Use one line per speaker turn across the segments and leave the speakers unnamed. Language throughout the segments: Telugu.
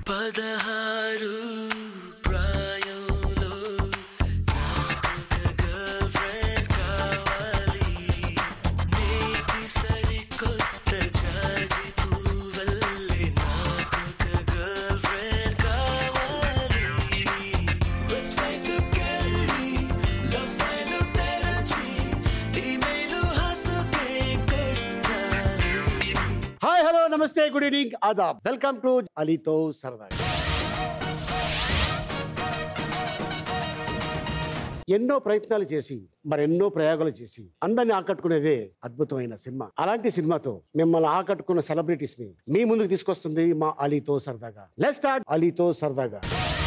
పదహారు ప్రాయంలో నాకొక గర్ల్ ఫ్రెండ్ కావాలి నేటి సరికొత్త జాజి పువ్వల్లే నాకొక గర్ల్ ఫ్రెండ్ కావాలి వెబ్సైట్కెళ్ళి లవ్ ఫైల్ తెరచి ఈమెయిల్ హసుకే కొట్టాలి
hi hello namaste good evening ఆదాబ్ వెల్కమ్ టు అలీతో సరదా ఎన్నో ప్రయత్నాలు చేసి మరెన్నో ప్రయోగాలు చేసి అందరిని ఆకట్టుకునేదే అద్భుతమైన సినిమా అలాంటి సినిమాతో మిమ్మల్ని ఆకట్టుకున్న సెలబ్రిటీస్ ని మీ ముందుకు తీసుకొస్తుంది మా అలీతో సరదాగా లెట్ స్టార్ట్ అలీతో సరదాగా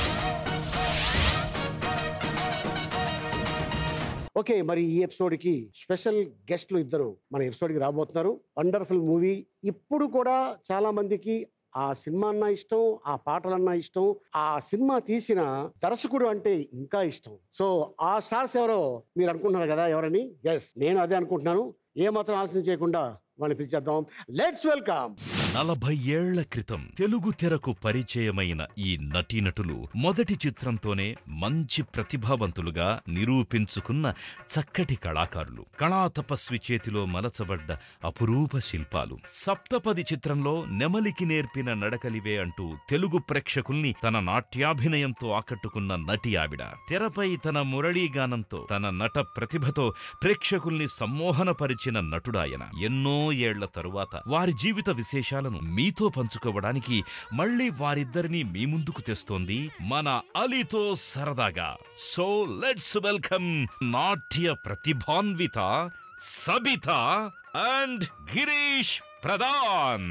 ఓకే మరి ఈ ఎపిసోడ్ కి స్పెషల్ గెస్ట్లు ఇద్దరు మన ఎపిసోడ్ కి రాబోతున్నారు వండర్ఫుల్ మూవీ ఇప్పుడు కూడా చాలా మందికి ఆ సినిమా అన్నా ఇష్టం ఆ పాటలన్నా ఇష్టం ఆ సినిమా తీసిన దర్శకుడు అంటే ఇంకా ఇష్టం సో ఆ స్టార్స్ ఎవరో మీరు అనుకుంటున్నారు కదా ఎవరని ఎస్ నేను అదే అనుకుంటున్నాను ఏ మాత్రం ఆలోచన చేయకుండా వాళ్ళని పిలిచేద్దాం లెట్స్ వెల్కమ్
నలభై ఏళ్ల క్రితం తెలుగు తెరకు పరిచయమైన ఈ నటీనటులు మొదటి చిత్రంతోనే మంచి ప్రతిభావంతులుగా నిరూపించుకున్న చక్కటి కళాకారులు కళాతపస్వి చేతిలో మలచబడ్డ అపురూప శిల్పాలు సప్తపది చిత్రంలో నెమలికి నేర్పిన నడకలివే అంటూ తెలుగు ప్రేక్షకుల్ని తన నాట్యాభినయంతో ఆకట్టుకున్న నటి ఆవిడ తెరపై తన మురళీగానంతో తన నట ప్రతిభతో ప్రేక్షకుల్ని సమ్మోహనపరిచిన నటుడాయన ఎన్నో ఏళ్ల తరువాత వారి జీవిత విశేషాలను మీతో పంచుకోవడానికి మళ్ళీ వారిద్దరిని మీ ముందుకు తెస్తోంది మన అలీతో సరదాగా సో లెట్స్ వెల్కమ్ నాట్య ప్రతిభాన్విత సబిత అండ్ గిరీష్ ప్రధాన్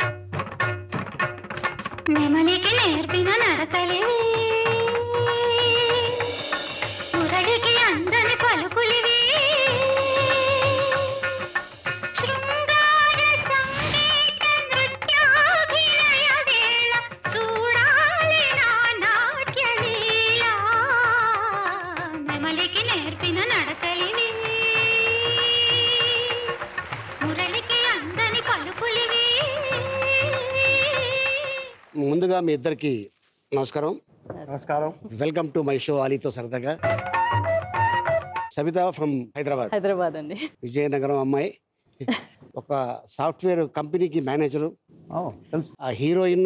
నెమలికి నేర్పిన నడకలివి మురళికి అందని పలుకులివి శృంగార సంగీత నృత్యాభినయ వేళ చూడాలి నా నాట్య లీల నెమలికి నేర్పిన నడకలివి మురళికి అందని పలుకులివి
ముందుగా మీ ఇద్దరికి నమస్కారం
నమస్కారం
వెల్కమ్ టు మై షో అలీతో సరదాగా సబిత ఫ్రమ్ హైదరాబాద్
హైదరాబాద్ అండి
విజయనగరం అమ్మాయి ఒక సాఫ్ట్వేర్ కంపెనీకి మేనేజరు
ఓ, తెలుసు
ఆ హీరోయిన్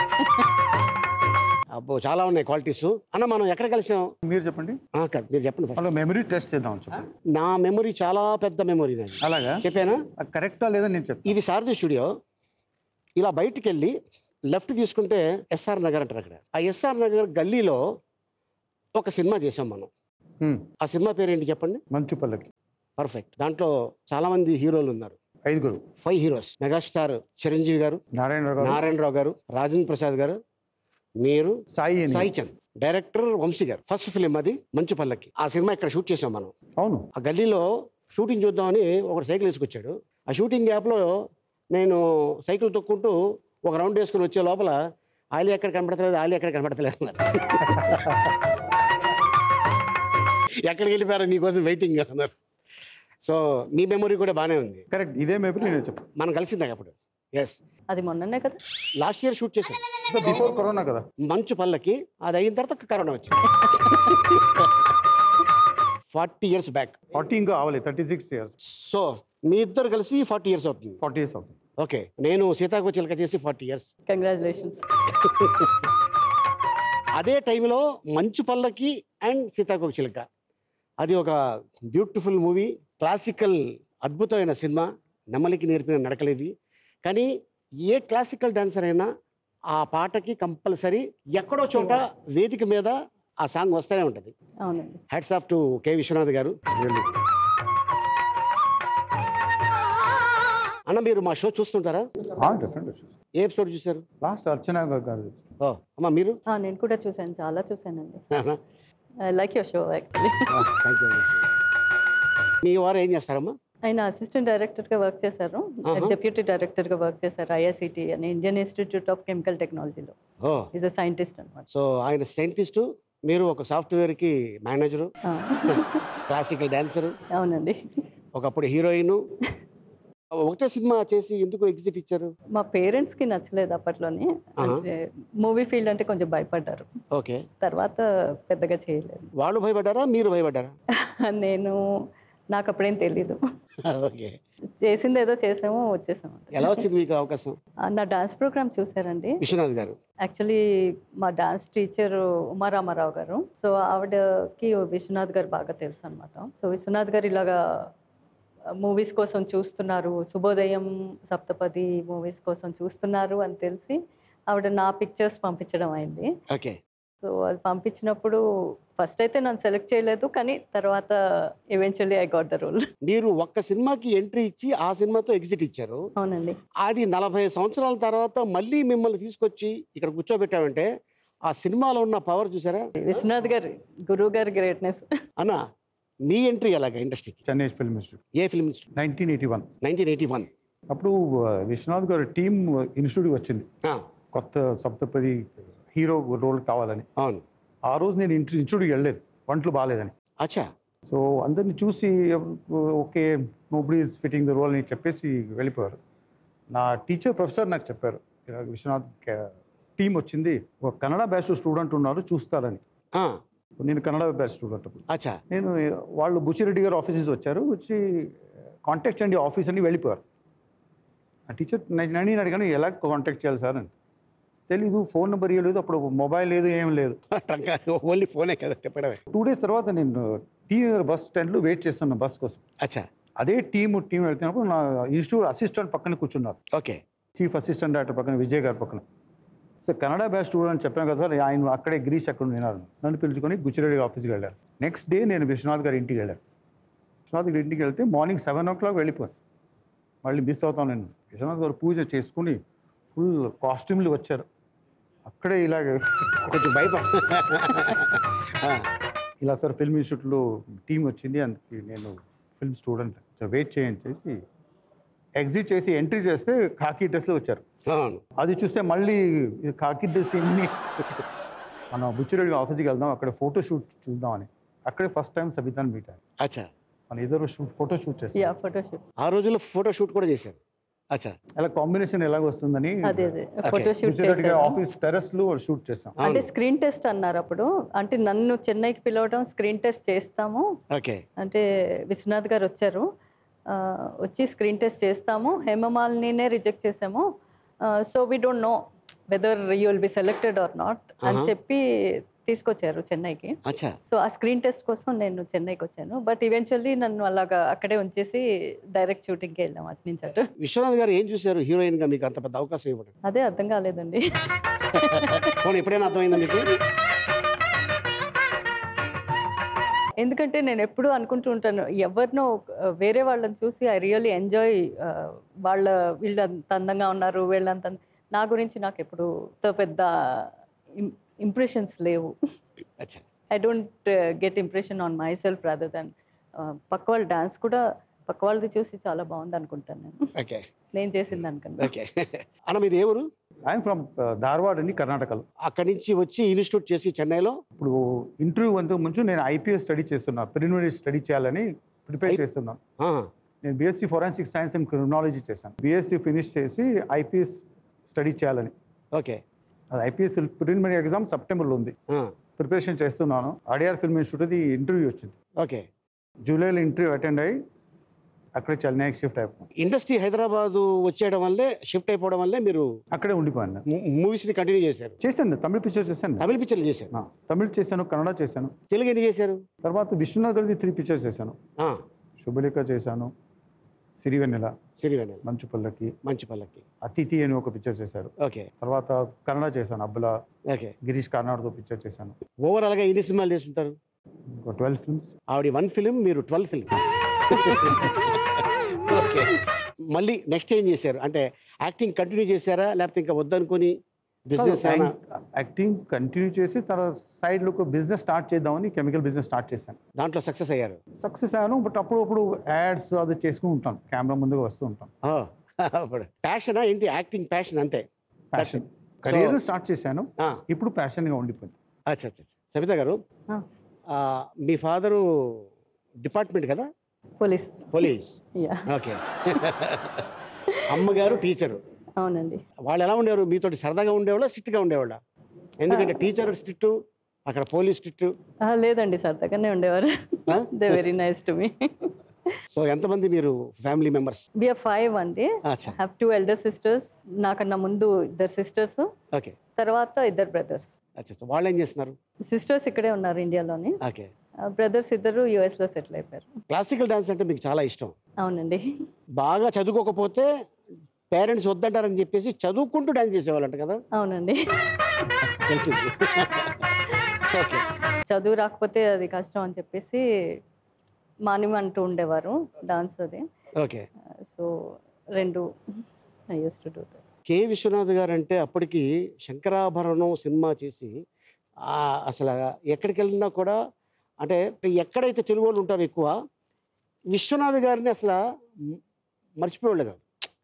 అబ్బో చాలా ఉన్నాయి క్వాలిటీస్ అన్న మనం ఎక్కడ కలిసాం
మీరు చెప్పండి
ఆ, కాదు మీరు చెప్పండి first.
హలో మెమరీ టెస్ట్ చేద్దాం చెప్పండి
నా మెమరీ చాలా పెద్ద మెమరీ నాది
అలాగా
చెప్పానా
అది కరెక్టా లేదా నేను చెప్తాను
ఇది సారథి స్టూడియో ఇలా బయటికి వెళ్ళి లెఫ్ట్ తీసుకుంటే ఎస్ఆర్ నగర్ అంటారు అక్కడ ఆ ఎస్ఆర్ నగర్ గల్లీలో ఒక సినిమా చేసాం మనం
హ్మ్,
ఆ సినిమా పేరు ఏంటి చెప్పండి
మంచు పల్లకి
పర్ఫెక్ట్ దాంట్లో చాలా మంది హీరోలు ఉన్నారు
ఐదుగురు
ఫైవ్ హీరోస్ మెగాస్టార్ చిరంజీవి గారు
నారాయణరావు గారు
నారాయణరావు గారు రాజేంద్ర ప్రసాద్ గారు మీరు
సాయి అని.
సాయి చంద్ డైరెక్టర్ వంశీ గారు ఫస్ట్ ఫిలిం అది మంచు పల్లకి ఆ సినిమా ఇక్కడ షూట్ చేసాం మనం
అవును
ఆ గల్లీలో షూటింగ్ చూద్దామని ఒకడు సైకిల్ వేసుకొచ్చాడు ఆ షూటింగ్ గ్యాప్లో నేను సైకిల్ తొక్కుంటూ ఒక రౌండ్ వేసుకుని వచ్చే లోపల ఆయిల్ ఎక్కడ కనబడతలేదు ఆయిల్ ఎక్కడ కనబడతలేదు అన్నారు ఎక్కడికి వెళ్ళిపోయారు నీకోసం వెయిటింగ్ అన్నారు సో మీ మెమొరీ కూడా బాగానే ఉంది
కరెక్ట్ ఇదే మెమరీ నేను చెప్పాను
మనం కలిసిందా అప్పుడు ఎస్
అది మొన్ననే కదా
లాస్ట్ ఇయర్ షూట్ చేశాం
సో బిఫోర్ కరోనా కదా
మంచు పల్లకి అది అయిన తర్వాత కరోనా వచ్చింది ఫార్టీ ఇయర్స్ బ్యాక్
ఫార్టీ ఇంకా అవ్వలేదు థర్టీ సిక్స్ ఇయర్స్
సో మీ ఇద్దరు కలిసి ఫార్టీ ఇయర్స్ అవుతుంది
ఫార్టీ ఇయర్స్ అవుతుంది
ఓకే నేను సీతాకు చిలక చేసి ఫార్టీ ఇయర్స్
కంగ్రాచులేషన్స్
అదే టైంలో మంచు పల్లకి అండ్ సీతాకోక చిలక అది ఒక బ్యూటిఫుల్ మూవీ క్లాసికల్ అద్భుతమైన సినిమా నెమలికి నేర్పిన నడకలేవి కానీ ఏ క్లాసికల్ డాన్సర్ అయినా ఆ పాటకి కంపల్సరీ ఎక్కడో చోట వేదిక మీద ఆ సాంగ్ వస్తూనే ఉంటుంది
అవునండి
hats off to K Vishwanath garu
Really.
అన్న మీరు మా షో చూస్తుంటారా
ఆ, definitely.
ఏ ఎపిసోడ్ చూశారు
లాస్ట్ అర్చన గారు
ఓ అమ్మ మీరు
ఆ, నేను కూడా చూశాను చాలా చూశానండి
thank
I like your show actually
you మీ వారు ఏం చేస్తారమ్మా
ఆయన అసిస్టెంట్ డైరెక్టర్గా వర్క్ చేశారు
Uh-huh.
డెప్యూటీ డైరెక్టర్గా వర్క్ చేశారు ఐఐసిటి అని ఇండియన్ ఇన్స్టిట్యూట్ ఆఫ్ కెమికల్ టెక్నాలజీలో
ఓ
ఈజ్ అ సైంటిస్ట్ అనమాట
సో ఆయన సైంటిస్టు మీరు ఒక సాఫ్ట్వేర్కి మేనేజరు క్లాసికల్ డాన్సరు
అవునండి
ఒకప్పుడు హీరోయిన్ ఒకటే సినిమా చేసి ఎందుకు ఎగ్జిట్ ఇచ్చారు
మా పేరెంట్స్కి నచ్చలేదు అప్పట్లోనే
ఆహా.
అంటే మూవీ ఫీల్డ్ అంటే కొంచెం భయపడ్డారు
ఓకే
తర్వాత పెద్దగా చేయలేదు
వాళ్ళు భయపడ్డారా మీరు భయపడ్డారా
నేను నాకు అప్పుడేం తెలీదు
ఓకే
చేసింది ఏదో చేసాము వచ్చేసాము
ఎలా వచ్చింది మీకు అవకాశం
ఆ, నా డాన్స్ ప్రోగ్రామ్ చూసారండి
విశ్వనాథ్ గారు
యాక్చువల్లీ మా డాన్స్ టీచర్ ఉమారామారావు గారు సో ఆవిడకి విశ్వనాథ్ గారు బాగా తెలుసు అనమాట సో విశ్వనాథ్ గారు ఇలాగా మూవీస్ కోసం చూస్తున్నారు శుభోదయం సప్తపది మూవీస్ కోసం చూస్తున్నారు అని తెలిసి ఆవిడ నా పిక్చర్స్ పంపించడం అయింది
ఓకే
సో అది పంపించినప్పుడు ఫస్ట్ అయితే నన్ను సెలెక్ట్ చేయలేదు కానీ తర్వాత eventually I got the role
మీరు ఒక్క సినిమాకి ఎంట్రీ ఇచ్చి ఆ సినిమాతో ఎగ్జిట్ ఇచ్చారు
అవునండి
అది నలభై సంవత్సరాల తర్వాత మళ్ళీ మిమ్మల్ని తీసుకొచ్చి ఇక్కడ కూర్చోబెట్టామంటే ఆ సినిమాలో ఉన్న పవర్ చూసారా
విశ్వనాథ్ గారి గురువు గారి గ్రేట్నెస్
అన్న మీ ఎంట్రీ ఎలాగ ఇండస్ట్రీకి
చెన్నై ఫిల్మ్ ఇన్స్టిట్యూట్
ఏ film
nineteen eighty one
nineteen eighty one
అప్పుడు ఆ, విశ్వనాథ్ గారు టీం ఇన్స్టిట్యూట్కి వచ్చింది కొత్త సప్తపది హీరో రోల్ కావాలని
అవును
ఆ రోజు నేను ఇంటి ఇన్స్టిట్యూట్కి వెళ్ళలేదు వంటలు బాగాలేదని
అచ్చా
సో అందరిని చూసి okay nobody is fitting the role అని చెప్పేసి వెళ్ళిపోయారు నా టీచర్ ప్రొఫెసర్ నాకు చెప్పారు ఇలా విశ్వనాథ్ టీం వచ్చింది ఒక కన్నడ బ్యాచ్ స్టూడెంట్ ఉన్నారు చూస్తారని
ఆ,
నేను కన్నడ బ్యాచ్ స్టూడెంట్ అప్పుడు
అచ్చా
నేను వాళ్ళు బుచ్చిరెడ్డి గారు ఆఫీస్ నుంచి వచ్చారు వచ్చి కాంటాక్ట్ చేయండి ఆఫీస్ అని వెళ్ళిపోయారు ఆ టీచర్ నేను నేను అడిగాను ఎలా కాంటాక్ట్ చేయాలి సార్ అని తెలీదు ఫోన్ నెంబర్ ఇవ్వలేదు అప్పుడు మొబైల్ లేదు ఏం లేదు
ఓన్లీ ఫోనే కదా చెప్పడమే
టూ డేస్ తర్వాత నేను టీ నగర్ బస్ స్టాండ్లో వెయిట్ చేస్తున్నాను బస్ కోసం
అచ్చా
అదే టీం టీం వెళ్తున్నప్పుడు నా ఇన్స్టిట్యూట్ అసిస్టెంట్ పక్కన కూర్చున్నారు
ఓకే
చీఫ్ అసిస్టెంట్ డైరెక్టర్ పక్కన విజయ్ గారి పక్కన సో కన్నడ బ్యాచ్ స్టూడెంట్ అని చెప్పాను కదా ఆయన అక్కడే గిరీష్ అక్కడ విన్నారు నన్ను పిలుచుకొని గుచ్చిరెడ్డి ఆఫీస్కి వెళ్ళారు నెక్స్ట్ డే నేను విశ్వనాథ్ గారి ఇంటికి వెళ్ళాను విశ్వనాథ్ గారి ఇంటికి వెళ్తే మార్నింగ్ సెవెన్ ఓ క్లాక్ వెళ్ళిపోయాను మళ్ళీ మిస్ అవుతాను నేను విశ్వనాథ్ గారు పూజ చేసుకుని ఫుల్ కాస్ట్యూమ్లు వచ్చారు అక్కడే ఇలాగ
కొంచెం భయప ఆ,
ఇలా సార్ ఫిల్మ్ ఇన్స్టిట్యూట్లో టీం వచ్చింది అందుకే నేను ఫిల్మ్ స్టూడెంట్ వెయిట్ చేయని చేసి ఎగ్జిట్ చేసి ఎంట్రీ చేస్తే కాకి డ్రెస్లో వచ్చారు
అవును
అది చూస్తే మళ్ళీ ఇది కాకి డ్రెస్ ఎన్ని మన బుచ్చిరెడ్డి ఆఫీస్కి వెళ్దాం అక్కడ ఫోటో షూట్ చూద్దామని అక్కడే ఫస్ట్ టైం సబితాని మీట్ అయ్యాను
అచ్చా
మన ఇద్దరు షూట్ ఫోటో షూట్ చేస్తాం
యా ఫోటోషూట్
ఆ రోజుల్లో ఫోటో షూట్ కూడా చేశారు అచ్చా
అలా కాంబినేషన్ ఎలాగ వస్తుందని
అదే అదే
Okay.
ఫోటోషూట్
బుచ్చిరెడ్డి గారి
చేశాను
ఆఫీస్ టెరెస్ లో షూట్ చేస్తాం
అంటే
అవును
స్క్రీన్ టెస్ట్ అన్నారు అప్పుడు అంటే నన్ను చెన్నైకి పిలవడం స్క్రీన్ టెస్ట్ చేస్తాము
ఓకే
అంటే విశ్వనాథ్ గారు వచ్చారు ఆ, వచ్చి స్క్రీన్ టెస్ట్ చేస్తాము హేమమాలినినే రిజెక్ట్ చేసాము so we don't know whether you will be selected or not అని
Uh-huh.
చెప్పి తీసుకొచ్చారు చెన్నైకి
అచ్చా
సో ఆ స్క్రీన్ టెస్ట్ కోసం నేను చెన్నైకి వచ్చాను బట్ ఈవెన్చువల్లీ నన్ను అలాగా అక్కడే ఉంచేసి డైరెక్ట్ షూటింగ్కి వెళ్ళాం అటు నుంచి అటు
విశ్వనాథ్ గారు ఏం చూశారు హీరోయిన్ గా మీకు అంత పెద్ద అవకాశం ఇవ్వడం
అదే అర్థం కాలేదండి
పోనీ ఎప్పుడైనా అర్థమైందా మీకు
ఎందుకంటే నేను ఎప్పుడూ అనుకుంటూ ఉంటాను ఎవరినో ఆ, వేరే వాళ్ళని చూసి ఐ రియల్లీ ఎంజాయ్ వాళ్ళ వీళ్ళు అంత అందంగా ఉన్నారు వీళ్ళంత అంద- నా గురించి నాకు ఎప్పుడు అంత పెద్ద ఇంప్రెషన్స్ లేవు
అచ్చా
I don't get impression on myself rather than పక్క వాళ్ళ డాన్స్ కూడా పక్క వాళ్ళది చూసి చాలా బాగుంది అనుకుంటాను నేను
ఓకే
నేను చేసిన దానికన్నా
ఓకే అన్న మీది ఏ ఊరు
ఐఎమ్ ఫ్రమ్ ధార్వాడ్ అండి కర్ణాటకలో
అక్కడి నుంచి వచ్చి ఇన్స్టిట్యూట్ చేసి చెన్నైలో
ఇప్పుడు ఇంటర్వ్యూ అంతకు ముందు నేను ఐపీఎస్ స్టడీ చేస్తున్నా ప్రిలిమినరీ స్టడీ చేయాలని ప్రిపేర్
ఐ-
చేస్తున్నాను
ఆ,
నేను BSc forensic science and criminology చేశాను బీఎస్సీ ఫినిష్ చేసి ఐపీఎస్ స్టడీ చేయాలని
ఓకే
అది ఐపీఎస్ ప్రిలిమినరీ ఎగ్జామ్ సెప్టెంబర్లో ఉంది
ఆ,
ప్రిపరేషన్ చేస్తున్నాను ఆడిఆర్ ఫిల్మ్ ఇన్స్టిట్యూట్ ఇంటర్వ్యూ వచ్చింది
ఓకే
జూలైలో ఇంటర్వ్యూ అటెండ్ అయ్యి అక్కడే చెన్నైకి షిఫ్ట్ అయిపోయాను
ఇండస్ట్రీ హైదరాబాద్ వచ్చేయడం వల్లే షిఫ్ట్ అయిపోవడం వల్లే మీరు
అక్కడే ఉండిపోయాను నేను.
మూవీస్ ని కంటిన్యూ చేశారు
చేశాను తమిళ పిక్చర్ చేశాను
తమిళ పిక్చర్లు చేశారు
ఆ, తమిళ్ చేశాను కన్నడ చేశాను
తెలుగు ఎన్ని చేశారు
తర్వాత విశ్వనాథ్ గారిది త్రీ పిక్చర్స్ చేశాను
ఆ,
శుభలేఖ చేశాను సిరివెన్నెల
సిరివెన్నెల
మంచు పల్లకి
మంచి పల్లకి
అతిథి అని ఒక పిక్చర్ చేశారు
ఓకే
తర్వాత కన్నడ చేశాను అబ్బుల
ఓకే
గిరీష్ కార్నాడ్తో పిక్చర్ చేశాను
ఓవరాల్ గా ఎన్ని సినిమాలు చేస్తుంటారు
ఒక ట్వెల్వ్ ఫిల్మ్స్
ఆవిడ వన్ ఫిలిం మీరు ట్వెల్వ్ ఫిలిం ఓకే మళ్ళీ నెక్స్ట్ ఏం చేశారు అంటే యాక్టింగ్ కంటిన్యూ చేశారా లేకపోతే ఇంకా వద్దనుకొని బిజినెస్
యాక్టింగ్ కంటిన్యూ చేసి తర్వాత సైడ్లో ఒక బిజినెస్ స్టార్ట్ చేద్దామని కెమికల్ బిజినెస్ స్టార్ట్ చేశాను
దాంట్లో సక్సెస్ అయ్యారు
సక్సెస్ అయ్యాను బట్ అప్పుడు అప్పుడు యాడ్స్ అది చేసుకుని ఉంటాను కెమెరా ముందుకు వస్తూ ఉంటాను
ప్యాషనా ఏంటి యాక్టింగ్ ప్యాషన్ అంతే
ప్యాషన్
So-
కెరీర్ స్టార్ట్ చేశాను
ఆ,
ఇప్పుడు ప్యాషన్గా ఉండిపోయింది
అచ్చా అచ్చా అచ్చా. సబిత గారు
ఆ.
ఆ, మీ ఫాదరు డిపార్ట్మెంట్ కదా
పోలీస్
పోలీస్
యా
ఓకే అమ్మగారు టీచరు
అవునండి
వాళ్ళు ఎలా ఉండేవారు మీతోటి సరదాగా ఉండేవాళ్ళ స్ట్రిక్ట్గా ఉండేవాళ్ళ ఎందుకంటే టీచర్ స్ట్రిక్ట్ అక్కడ పోలీస్ స్ట్రిక్ట్
ఆ, లేదండి సరదాగానే ఉండేవారు
ఆ?
They very nice to me
so ఎంతమంది మీరు ఫ్యామిలీ మెంబర్స్
బిఆర్ ఫైవ్ అండి
అచ్చా
హ్యావ్ టూ ఎల్డర్ సిస్టర్స్ నాకన్నా ముందు ఇద్దరు సిస్టర్స్
ఓకే
తర్వాత ఇద్దరు బ్రదర్స్
అచ్చా అచ్చా. వాళ్ళు ఏం చేస్తున్నారు
సిస్టర్స్ ఇక్కడే ఉన్నారు ఇండియాలోని
ఓకే
బ్రదర్స్ ఇద్దరు యుఎస్లో సెటిల్ అయిపోయారు
క్లాసికల్ డాన్స్ అంటే మీకు చాలా ఇష్టం
అవునండి
బాగా చదువుకోకపోతే పేరెంట్స్ వద్దంటారని చెప్పేసి చదువుకుంటూ డాన్స్ చేసేవాళ్ళంట కదా
అవునండి
తెలిసింది ఓకే
చదువు రాకపోతే అది కష్టం అని చెప్పేసి మానిమంటూ ఉండేవారు డాన్స్ అది
ఓకే
సో రెండు I used to do
K Vishwanath గారు అంటే అప్పటికి శంకరాభరణం సినిమా చేసి ఆ అసలు ఎక్కడికి వెళ్ళినా కూడా అంటే ఎక్కడైతే తెలుగు వాళ్ళు ఉంటారో ఎక్కువ విశ్వనాథ్ గారిని అసలు మ- మర్చిపోయేవాళ్ళు కాదు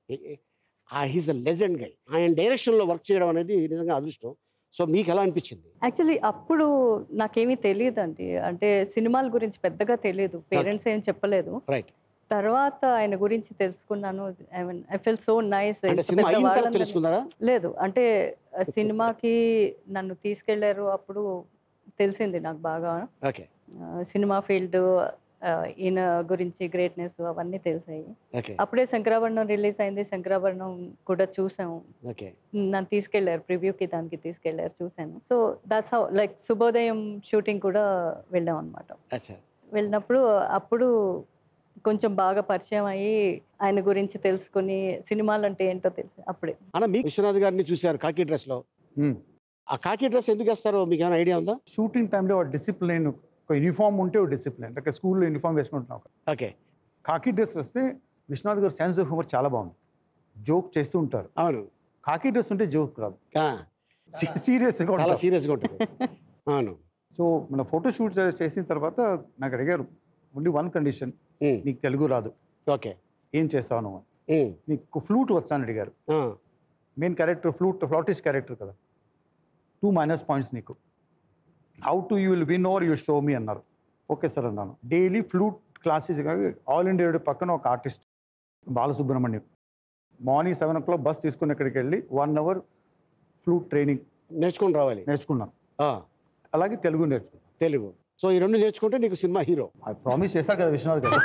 హీస్ అ లెజెండ్ గై ఆయన డైరెక్షన్లో వర్క్ చేయడం అనేది నిజంగా అదృష్టం సో మీకు ఎలా అనిపించింది
యాక్చువల్లీ అప్పుడు నాకేమీ తెలియదండి అంటే సినిమాల గురించి పెద్దగా తెలియదు పేరెంట్స్ ఏం చెప్పలేదు
రైట్
తర్వాత ఆయన గురించి తెలుసుకున్నాను I mean I fell so nice
అంటే సినిమా అయిన తర్వాత తెలుసుకున్నారా
లేదు అంటే ఆ సినిమాకి నన్ను తీసుకెళ్లారు అప్పుడు తెలిసింది నాకు బాగా
ఓకే
ఆ, సినిమా ఫీల్డ్ ఈయన గురించి గ్రేట్నెస్ అవన్నీ తెలిసాయి
ఓకే
అప్పుడే శంకరాభరణం రిలీజ్ అయింది శంకరాభరణం కూడా చూసాము
ఓకే
నన్ను తీసుకెళ్లారు ప్రివ్యూకి దానికి తీసుకెళ్లారు చూశాను so that's how like Subhodayam shooting కూడా వెళ్ళాం అనమాట
అచ్చా
వెళ్ళినప్పుడు అప్పుడు కొంచెం బాగా పరిచయం అయ్యి ఆయన గురించి తెలుసుకుని సినిమాలు అంటే ఏంటో తెలిసి అప్పుడే
అన్న మీ విశ్వనాథ్ గారిని చూశారు కాకి డ్రెస్లో ఆ కాకి డ్రెస్ ఎందుకు వేస్తారో మీకు ఏమైనా ఐడియా ఉందా
షూటింగ్ టైంలో డిసిప్లిన్ ఒక యూనిఫామ్ ఉంటే ఒక డిసిప్లిన్ అంటే స్కూల్లో యూనిఫామ్ వేసుకుంటున్నాం
ఓకే
కాకి డ్రెస్ వస్తే విశ్వనాథ్ గారు సెన్స్ ఆఫ్ హ్యూమర్ చాలా బాగుంది జోక్ చేస్తూ ఉంటారు
అవును
కాకి డ్రెస్ ఉంటే జోక్ రాదు
ఆ,
సీరియస్గా
చాలా
ఉంటారు
సీరియస్గా ఉంటుంది అవును
సో మన ఫోటో షూట్ చేసిన తర్వాత నాకు అడిగారు ఓన్లీ వన్ కండిషన్
ఉమ్,
నీకు తెలుగు రాదు
ఓకే
ఏం చేస్తావు నువ్వు అని.
ఉమ్,
నీకు ఫ్లూట్ వచ్చా అని అడిగారు
ఆ,
main character flute flautist character కదా టూ మైనస్ పాయింట్స్ నీకు how to you will win over you show me అన్నారు ఓకే సార్ అన్నాను daily flute classes All India Radio పక్కన ఒక artist Balasubrahmanyam morning seven o'clock bus తీసుకుని ఇక్కడికి వెళ్ళి వన్ అవర్ ఫ్లూట్ ట్రైనింగ్
నేర్చుకొని రావాలి
నేర్చుకున్నాను
ఆ,
అలాగే తెలుగు నేర్చుకున్నాను
తెలుగు సో ఈ రెండు నేర్చుకుంటే నీకు సినిమా హీరో
అది ప్రామిస్ చేస్తారు కదా విశ్వనాథ్ గారు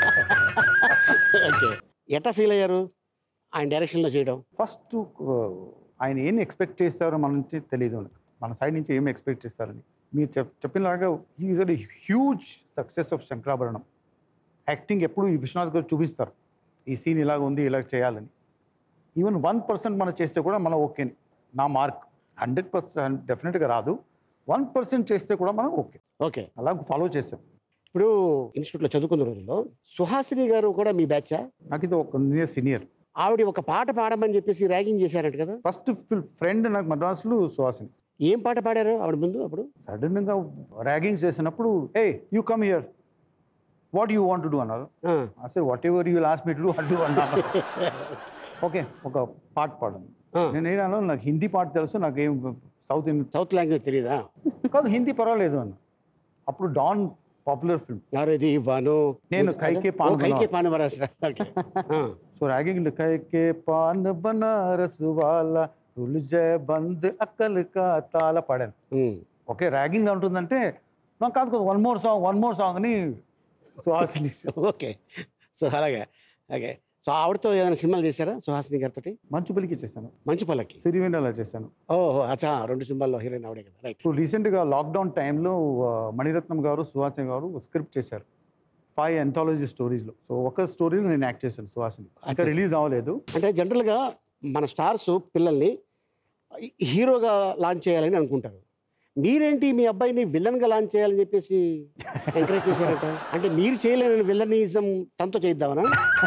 ఓకే ఎట్లా ఫీల్ అయ్యారు ఆయన డైరెక్షన్లో చేయడం
ఫస్ట్ ఆయన ఏం ఎక్స్పెక్ట్ చేస్తారో మన నుంచి తెలియదు మనకు. మన సైడ్ నుంచి ఏం ఎక్స్పెక్ట్ చేస్తారని మీరు చెప్ చెప్పినలాగా is a huge success of Shankarabharanam acting ఎప్పుడు ఈ విశ్వనాథ్ గారు చూపిస్తారు ఈ సీన్ ఇలాగ ఉంది ఇలా చేయాలని ఈవెన్ వన్ పర్సెంట్ మనం చేస్తే కూడా మనం ఓకే నా మార్క్ హండ్రెడ్ పర్సెంట్ డెఫినెట్గా రాదు వన్ పర్సెంట్ చేస్తే కూడా మనం ఓకే
ఓకే
అలా ఫాలో చేసాం
ఇప్పుడు ఇన్స్టిట్యూట్లో చదువుకున్న రోజుల్లో సుహాసిని గారు కూడా మీ బ్యాచా
నాకు ఇది ఒక సీనియర్
ఆవిడ ఒక పాట పాడమని చెప్పేసి ర్యాగింగ్ చేశారంట కదా
ఫస్ట్ ఫ్రెండ్ నాకు మద్రాసులో సుహాసిని
ఏం పాట పాడారు ఆవిడ ముందు అప్పుడు
సడన్గా ర్యాగింగ్ చేసినప్పుడు hey you come here what you want do అన్నారు
ఆ,
అసలు whatever you last me do అడ్డు అన్నారు ఓకే ఒక పాట పాడండి
ఆ,
నేను ఏమన్నా నాకు హిందీ పాట తెలుసు నాకు ఏం సౌత్ ఇండియన్
సౌత్ లాంగ్వేజ్ తెలియదా
కాదు హిందీ పర్వాలేదు అన్న అప్పుడు డాన్ పాపులర్ ఫిల్మ్
నారది ఇవ్వను
నేను కైకే పాన్
ఓ, కైకే పాన్ బనారస్ ఓకే ఆ,
సో ర్యాగింగ్ కైకే పాన్ బనారస్ వాలా తుల్జే బంద్ అక్కల్ కా తాళ పాడాను
ఉమ్.
ఓకే ర్యాగింగ్ ఉంటుందంటే నాకు కాదు కాదు one more song one more song అని సుహాసిని
ఓకే సో అలాగే ఓకే సో ఆవిడతో ఏదైనా సినిమాలు చేశారా సుహాసిని గారితో
మంచు పలికి చేశాను
మంచు పల్లకి
సిరివెన్నెల చేశాను
ఓహో అచ్చా రెండు సినిమాల్లో హీరోయిన్ ఆవిడే కదా రైట్
ఇప్పుడు రీసెంట్గా లాక్డౌన్ టైంలో ఆ, మణిరత్నం గారు సుహాసిని గారు స్క్రిప్ట్ చేశారు ఫైవ్ ఎంథాలజీ స్టోరీస్లో సో ఒక స్టోరీలో నేను యాక్ట్ చేశాను సుహాసిని ఇంకా
అచ్చా.
రిలీజ్ అవ్వలేదు
అంటే జనరల్గా మన స్టార్స్ పిల్లల్ని హీరోగా లాంచ్ చేయాలని అనుకుంటారు మీరేంటి మీ అబ్బాయిని విలన్గా లాంచ్ చేయాలని చెప్పేసి ఎంకరేజ్ చేశారట అంటే మీరు చేయలేని విలనిజం తనతో చేద్దామనా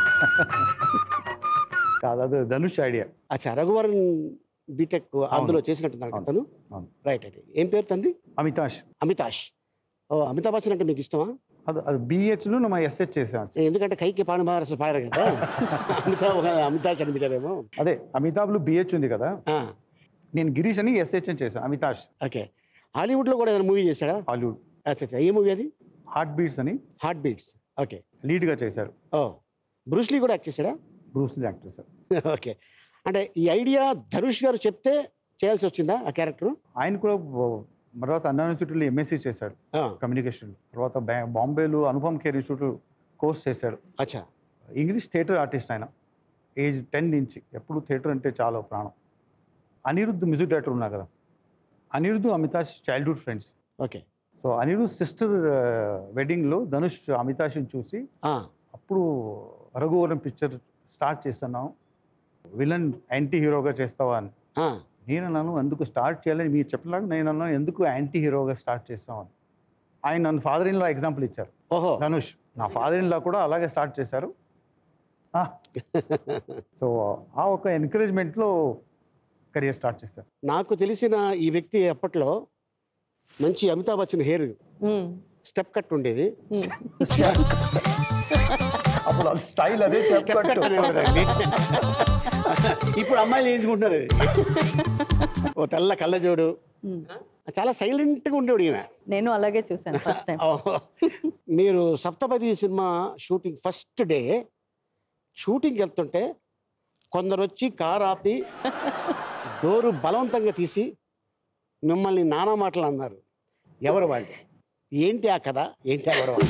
కాదు అది ధనుష్ ఐడియా
అచ్చా రఘువరన్ బీటెక్ అందులో చేసినట్టున్నారు
అవును.
తను
అవును.
రైట్ అయితే ఏం పేరు తంది
అమితాష్
అమితాష్ ఓ అమితాబ్ బచ్చన్ అంటే మీకు ఇష్టమా
అది అది బిహెచ్లో మా ఎస్హెచ్ చేశాను
ఎందుకంటే కైకి పానబార్ అసలు పాడారు కదా అమితాబ్ అమితాష్ అని పెట్టారేమో
అదే అమితాబ్లో బిహెచ్ ఉంది కదా
ఆ,
నేను గిరీష్ అని ఎస్హెచ్ అని చేశాను అమితాష్
ఓకే హాలీవుడ్లో కూడా ఏదైనా మూవీ చేశాడా
హాలీవుడ్
అచ్చా అచ్చా ఏ మూవీ అది
హార్ట్ బీట్స్ అని
హార్ట్ బీట్స్ ఓకే
లీడ్గా చేశారు
ఓ బ్రూస్లీ కూడా యాక్ట్ చేశాడా
బ్రూస్లీ యాక్టర్ సార్
ఓకే అంటే ఈ ఐడియా ధనుష్ గారు చెప్తే చేయాల్సి వచ్చిందా ఆ క్యారెక్టర్
ఆయన కూడా బ- మద్రాస్ అన్నా యూనివర్సిటీలో ఎంఎస్సీ చేశాడు కమ్యూనికేషన్ తర్వాత బా- బాంబేలో అనుపమ్ ఖేర్ ఇన్స్టిట్యూట్ కోర్స్ చేశాడు
అచ్చా
ఇంగ్లీష్ థియేటర్ ఆర్టిస్ట్ ఆయన ఏజ్ టెన్ నుంచి ఎప్పుడు థియేటర్ అంటే చాలా ప్రాణం అనిరుద్ధ్ మ్యూజిక్ డైరెక్టర్ ఉన్నా కదా Anirudh Amitash childhood friends
okay
so Anirudh sister వెడ్డింగ్లో ధనుష్ అమితాష్ని చూసి
ఆ,
అప్పుడు రఘువరం పిక్చర్ స్టార్ట్ చేస్తున్నాం విలన్ యాంటీ హీరోగా చేస్తావా అని
ఆ,
నేను అన్నాను ఎందుకు స్టార్ట్ చేయాలని మీరు చెప్పలాగా నేను అన్నాను ఎందుకు యాంటీ హీరోగా స్టార్ట్ చేస్తామని ఆయన నన్ను ఫాదర్ ఇన్ లా ఎగ్జాంపుల్ ఇచ్చారు
ఓహో
ధనుష్ నా ఫాదర్ ఇన్ లా కూడా అలాగే స్టార్ట్ చేశారు సో ఆ ఒక ఎంకరేజ్మెంట్లో కెరియర్ స్టార్ట్ చేశారు
నాకు తెలిసిన ఈ వ్యక్తి అప్పట్లో మంచి Amitabh Bachchan hair
um,
step cut ఉండేది
ఉమ్.
అప్పుడు స్టైల్ అదే
స్టెప్ కట్ అనేవారు దాన్ని. ఇప్పుడు అమ్మాయిలు వేయించుకుంటున్నారు ఇది. ఓ తెల్ల కళ్ళజోడు
ఉమ్.
చాలా సైలెంట్గా ఉండేవాడు ఈయన
నేను అలాగే చూశాను ఫస్ట్ టైం
ఓహో. మీరు Saptapadi cinema shooting first day షూటింగ్కి వెళ్తుంటే కొందరు వచ్చి కారు ఆపి డోరు బలవంతంగా తీసి మిమ్మల్ని నానా మాటలు అన్నారు ఎవరు వాళ్ళు ఏంటి ఆ కథ ఏంటి ఆ గొడవ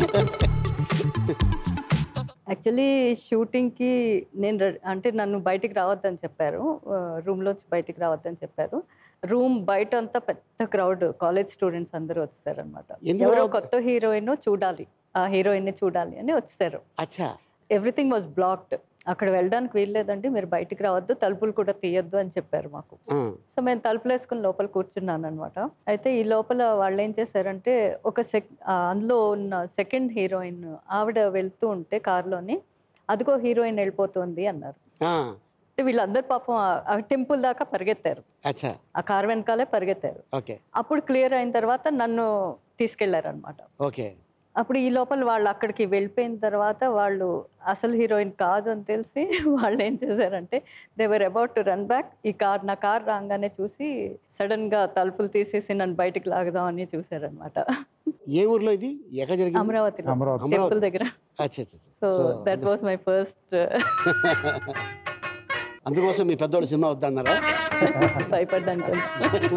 యాక్చువల్లీ షూటింగ్కి నేను రె- అంటే నన్ను బయటికి రావద్దని చెప్పారు రూమ్లోంచి బయటికి రావద్దని చెప్పారు రూమ్ బయట అంతా పెద్ద క్రౌడ్ కాలేజ్ స్టూడెంట్స్ అందరూ వచ్చేసారనమాట
ఎందుకు
ఎవరో
రావద్దు?
కొత్త హీరోయిన్ చూడాలి ఆ హీరోయిన్ని చూడాలి అని వచ్చేసారు
అచ్చా
ఎవ్రీథింగ్ వాజ్ బ్లాక్డ్ అక్కడ వెళ్ళడానికి వీల్లేదండి మీరు బయటికి రావద్దు తలుపులు కూడా తీయొద్దు అని చెప్పారు మాకు
ఆ,
సో మేము తలుపులు వేసుకుని లోపల కూర్చున్నాను అనమాట అయితే ఈ లోపల వాళ్ళు ఏం చేశారంటే ఒక సెక్ ఆ, అందులో ఉన్న సెకండ్ హీరోయిన్ ఆవిడ వెళ్తూ ఉంటే కారులోని అదిగో హీరోయిన్ వెళ్ళిపోతుంది అన్నారు
ఆ,
అంటే వీళ్ళందరూ పాపం ఆ- ఆ టెంపుల్ దాకా పరిగెత్తారు
అచ్చా
ఆ కారు వెనకాలే పరిగెత్తారు
ఓకే
అప్పుడు క్లియర్ అయిన తర్వాత నన్ను తీసుకెళ్లారనమాట
ఓకే
అప్పుడు ఈ లోపల వాళ్ళు అక్కడికి వెళ్ళిపోయిన తర్వాత వాళ్ళు అసలు హీరోయిన్ కాదు అని తెలిసి వాళ్ళు ఏం చేశారంటే they were about to run back ఈ కార్ నా కార్ రాగానే చూసి సడన్ గా తలుపులు తీసేసి నన్ను బయటికి లాగదామని చూసారనమాట
ఏ ఊర్లో ఇది ఎక్కడ జరిగింది
అమరావతిలో
అమరావతి
టెంపుల్ దగ్గర
అచ్చా అచ్చా అచ్చా.
So
So,
that was my first
అందుకోసం మీ పెద్దోళ్ళు సినిమా వద్దన్నారా
భయపడ్డాను కొంచెం.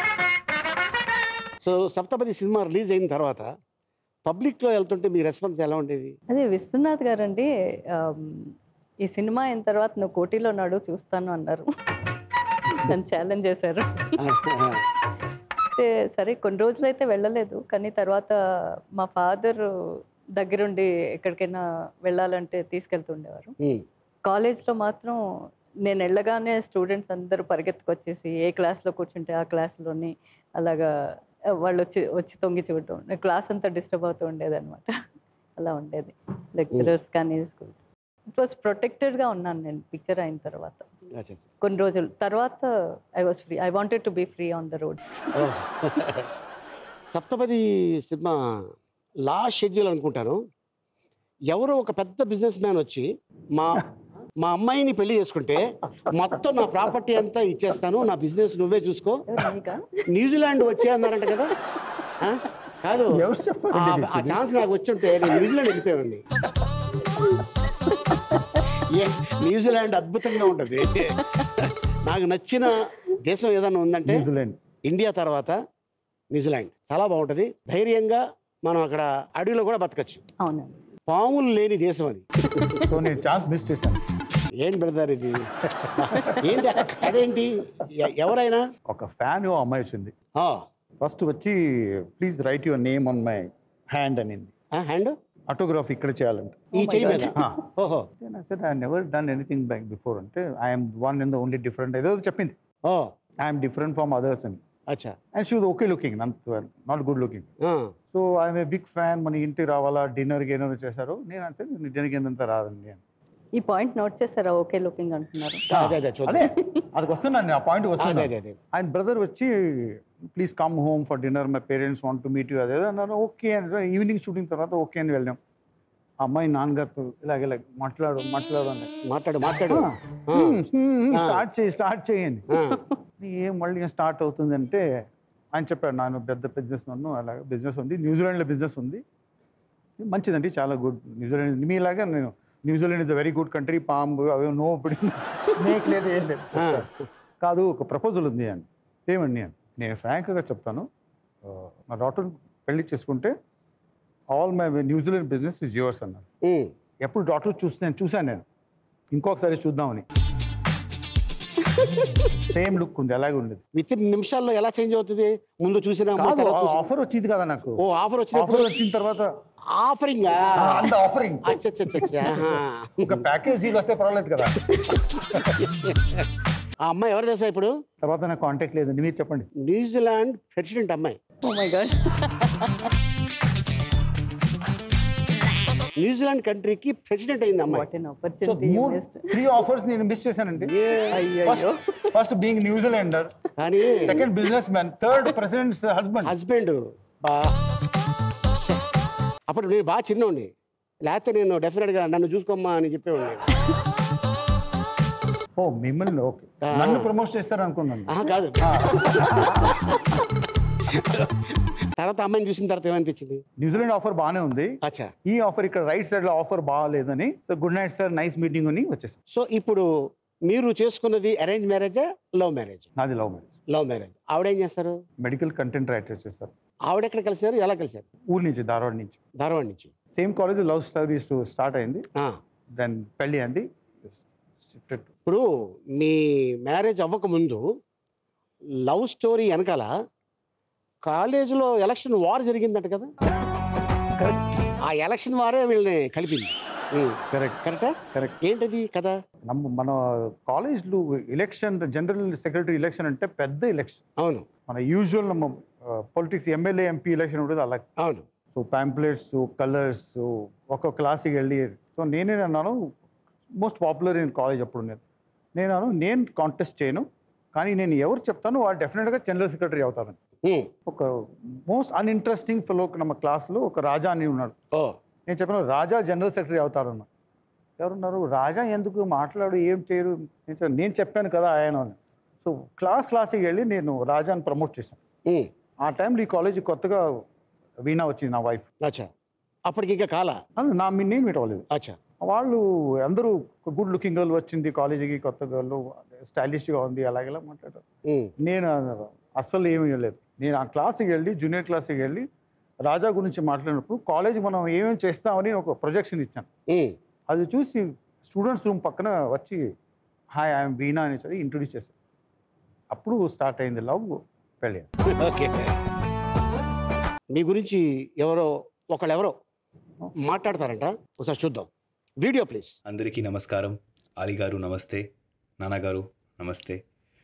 సో సప్తపది సినిమా రిలీజ్ అయిన తర్వాత పబ్లిక్లో వెళ్తుంటే మీ రెస్పాన్స్ ఎలా ఉండేది
అదే విశ్వనాథ్ గారండి ఆమ్, ఈ సినిమా అయిన తర్వాత నువ్వు కోటిలో నాడు చూస్తాను అన్నారు నన్ను ఛాలెంజ్ చేశారు అంటే సరే కొన్ని రోజులైతే వెళ్ళలేదు కానీ తర్వాత మా ఫాదర్ దగ్గరుండి ఎక్కడికైనా వెళ్ళాలంటే తీసుకెళ్తుండేవారు
ఉమ్,
కాలేజ్లో మాత్రం నేను వెళ్ళగానే స్టూడెంట్స్ అందరూ పరిగెత్తుకొచ్చేసి ఏ క్లాస్లో కూర్చుంటే ఆ క్లాస్లోని అలాగా ఆ, వాళ్ళు వచ్చి వచ్చి తొంగి చూడటం క్లాస్ అంతా డిస్టర్బ్ అవుతూ ఉండేది అనమాట అలా ఉండేది లెక్చరర్స్ కానీ స్కూల్ ఇట్ వాస్ ప్రొటెక్టెడ్గా ఉన్నాను నేను పిక్చర్ అయిన తర్వాత
అచ్చా అచ్చా.
కొన్ని రోజులు తర్వాత I was free I wanted to be free on the roads
ఓ. సప్తపది సినిమా లాస్ట్ షెడ్యూల్ అనుకుంటాను ఎవరో ఒక పెద్ద బిజినెస్ మ్యాన్ వచ్చి మా మా అమ్మాయిని పెళ్లి చేసుకుంటే మొత్తం నా ప్రాపర్టీ అంతా ఇచ్చేస్తాను నా బిజినెస్ నువ్వే చూసుకో
మీకా
న్యూజిలాండ్ వచ్చే అన్నారంట కదా ఆ? కాదు
ఎవరు చెప్పారు
ఆ- ఆ ఛాన్స్ నాకు వచ్చి ఉంటే నేను న్యూజిలాండ్ వెళ్ళిపోయానండి ఏ న్యూజిలాండ్ అద్భుతంగా ఉంటుంది నాకు నచ్చిన దేశం ఏదన్నా ఉందంటే
న్యూజిలాండ్
ఇండియా తర్వాత న్యూజిలాండ్ చాలా బాగుంటుంది ధైర్యంగా మనం అక్కడ అడవిలో కూడా బతకచ్చు
అవునండి
పాములు లేని దేశం అది
సో నేను ఛాన్స్ మిస్ చేశాను
ఏం పెడతారు ఇది ఏంటి అదేంటి ఎ- ఎవరైనా
ఒక ఫ్యాన్ అమ్మాయి వచ్చింది
ఆ,
ఫస్ట్ వచ్చి please write your name on my hand అనింది
ఆ, హ్యాండ్
ఆటోగ్రాఫ్ ఇక్కడ చేయాలంట
ఈ చెయ్యి మీద
ఆ.
ఓహో
Then I said, I never done anything like before. అంటే I'm one in the only different ఏదో చెప్పింది
oh
I'm different from others అని
అచ్చా
and she was okay looking not good looking
ఆ,
so I'm a big fan మన ఇంటికి రావాలా డిన్నర్ గిన్నర్ చేశారు నేను అంతే నేను డిన్నర్ అంతా రాదండి అని
ఈ పాయింట్ నోట్ చేస్తారా ఓకే లుకింగ్ అంటున్నారు
అదే అదే చూద్దాం
అదే అది వస్తున్నాను నేను ఆ పాయింట్
అదే
వస్తాను
అదే అదే
ఆయన బ్రదర్ వచ్చి please come home for dinner my parents want to meet you అదే అన్నారు ఓకే అని ఈవినింగ్ షూటింగ్ తర్వాత ఓకే అని వెళ్ళాం ఆ అమ్మాయి నాన్నగారితో ఇలాగ ఇలా మాట్లాడు మాట్లాడు అని
మాట్లాడు మాట్లాడు ఆ,
స్టార్ట్ చేయి స్టార్ట్ చేయండి
ఆ,
ఏం మళ్ళీ స్టార్ట్ అవుతుందంటే ఆయన చెప్పాడు ನಾನು పెద్ద బిజినెస్ నన్ను అలాగే బిజినెస్ ఉంది న్యూజిలాండ్లో బిజినెస్ ఉంది మంచిదండి చాలా గుడ్ న్యూజిలాండ్ మీలాగా నేను New Zealand is a very good country పాంబు అవి నో స్నేక్ లేదు ఏం లేదు
ఆ.
కాదు ఒక ప్రపోజల్ ఉంది అని ఏమండి అని నేను ఫ్రాంక్గా చెప్తాను ఆ, మా డాటర్ పెళ్లి చేసుకుంటే all my New Zealand business is yours అన్నారు
ఉమ్.
ఎప్పుడు డాటర్ చూసి నేను చూశాను నేను ఇంకొకసారి చూద్దామని సేమ్ లుక్ ఉంది అలాగే ఉండేది
విత్ ఇన్ నిమిషాల్లో ఎలా చేంజ్ అవుతుంది ముందు చూసిన
కాదు ఆఫర్ వచ్చింది కదా నాకు
ఓ ఆఫర్
ఆఫర్
వచ్చినప్పుడు
వచ్చిన తర్వాత
ఆఫరింగ్
అంత ఆఫరింగ్ ఒక ప్యాకేజ్ డీల్ వస్తే పర్వాలేదు కదా
ఆ అమ్మాయి ఎవరు తెలుసా ఇప్పుడు
తర్వాత నాకు కాంటాక్ట్ లేదండి మీరు చెప్పండి
న్యూజిలాండ్ ప్రెసిడెంట్ అమ్మాయి
ఓ మై గాడ్
న్యూజిలాండ్ కంట్రీకి ప్రెసిడెంట్ అయింది అమ్మాయి
వాట్ ఎన్
సో
ఆపర్చునిటీ
మూడు త్రీ ఆఫర్స్ నేను మిస్ చేశానండి
అయ్యో
ఫస్ట్ బీయింగ్ న్యూజిలాండర్
కానీ
second business man third presidents husband
husband బా అప్పుడు నేను బాగా చిన్నోడిని లేకపోతే నేను డెఫినెట్గా నన్ను చూసుకోమ్మా అని చెప్పేవాడిని
ఓ మిమ్మల్ని ఓకే
ఆ.
నన్ను ప్రమోట్ చేస్తారు అనుకున్నాను
ఆహా, కాదు తర్వాత అమ్మాయిని చూసిన తర్వాత ఏమనిపించింది
న్యూజిలాండ్ ఆఫర్ బాగానే ఉంది
అచ్చా
ఈ ఆఫర్ ఇక్కడ రైట్ సైడ్ లో ఆఫర్ బాగాలేదని so good night sir nice meeting అని వచ్చేసాం
సో ఇప్పుడు మీరు చేసుకున్నది అరేంజ్ మ్యారేజా లవ్ మ్యారేజ్
నాది లవ్ మ్యారేజ్
లవ్ మ్యారేజ్ ఆవిడేం చేస్తారు
మెడికల్ కంటెంట్ రైటర్ చేస్తారు
ఆవిడ ఎక్కడ కలిసారు ఎలా కలిసారు
ఊరి నుంచి ధారవాడ నుంచి
ధారవాడ నుంచి
same college love stories start అయింది
ఆ,
దెన్ పెళ్ళి అయింది Separate.
ఇప్పుడు మీ మ్యారేజ్ అవ్వకముందు లవ్ స్టోరీ వెనకాల కాలేజీలో ఎలక్షన్ వార్ జరిగిందట కదా ఆ ఎలక్షన్ వారే వీళ్ళని కలిపింది
కరెక్ట్
కరెక్టా
కరెక్ట్
ఏంటది కదా
నమ్మ మన కాలేజ్లో ఎలక్షన్ జనరల్ సెక్రటరీ ఎలక్షన్ అంటే పెద్ద ఎలక్షన్
అవును
మన యూజువల్ ನಮ್ಮ పొలిటిక్స్ ఎమ్మెల్యే ఎంపీ ఎలక్షన్ ఉంటుంది అలా
అవును
సో ప్యాంప్లెట్స్ కలర్స్ ఒక క్లాస్కి వెళ్ళి సో నేనే అన్నాను మోస్ట్ పాపులర్ ఇన్ కాలేజ్ అప్పుడు నేను నేను అన్నాను నేను కాంటెస్ట్ చేయను కానీ నేను ఎవరు చెప్తాను వాడు డెఫినెట్గా జనరల్ సెక్రటరీ అవుతాను
ఉమ్.
ఒక మోస్ట్ అన్ఇంట్రెస్టింగ్ ఫెలో ನಮ್ಮ క్లాస్లో ఒక రాజా అని ఉన్నాడు
ఓ
నేను చెప్పాను రాజా జనరల్ సెక్రటరీ అవుతారన్న ఎవరున్నారు రాజా ఎందుకు మాట్లాడు ఏం చేయరు నేను చెప్పాను, నేను చెప్పాను కదా ఆయన అని సో క్లాస్ క్లాస్కి వెళ్ళి నేను రాజాని ప్రమోట్ చేశాను
ఉమ్.
ఆ టైంలో ఈ కాలేజ్ కొత్తగా వీణా వచ్చింది నా వైఫ్
అచ్చా అప్పటికి ఇంకా కాల
అది నా మీ నేను మీట్ అవ్వలేదు
అచ్చా
వాళ్ళు అందరూ గుడ్ లుకింగ్ గర్ల్ వచ్చింది కాలేజీకి కొత్త గర్ల్ స్టైలిష్గా ఉంది అలాగేలా మాట్లాడారు
ఉమ్.
నేను అస్సలు ఏమీ లేదు నేను ఆ క్లాస్కి వెళ్ళి జూనియర్ క్లాస్కి వెళ్ళి రాజా గురించి మాట్లాడినప్పుడు కాలేజ్ మనం ఏమేమి చేస్తామని ఒక ప్రొజెక్షన్ ఇచ్చాను
ఉమ్.
అది చూసి స్టూడెంట్స్ రూమ్ పక్కన వచ్చి హాయ్ ఐఎమ్ వీణా అని చెప్పి ఇంట్రొడ్యూస్ చేశారు అప్పుడు స్టార్ట్ అయింది లవ్ పెళ్ళి
ఓకే మీ గురించి ఎవరో ఒకళ్ళెవరో మాట్లాడతారంట ఒకసారి చూద్దాం వీడియో ప్లీజ్
అందరికీ నమస్కారం అలీ గారు నమస్తే నాన్నగారు నమస్తే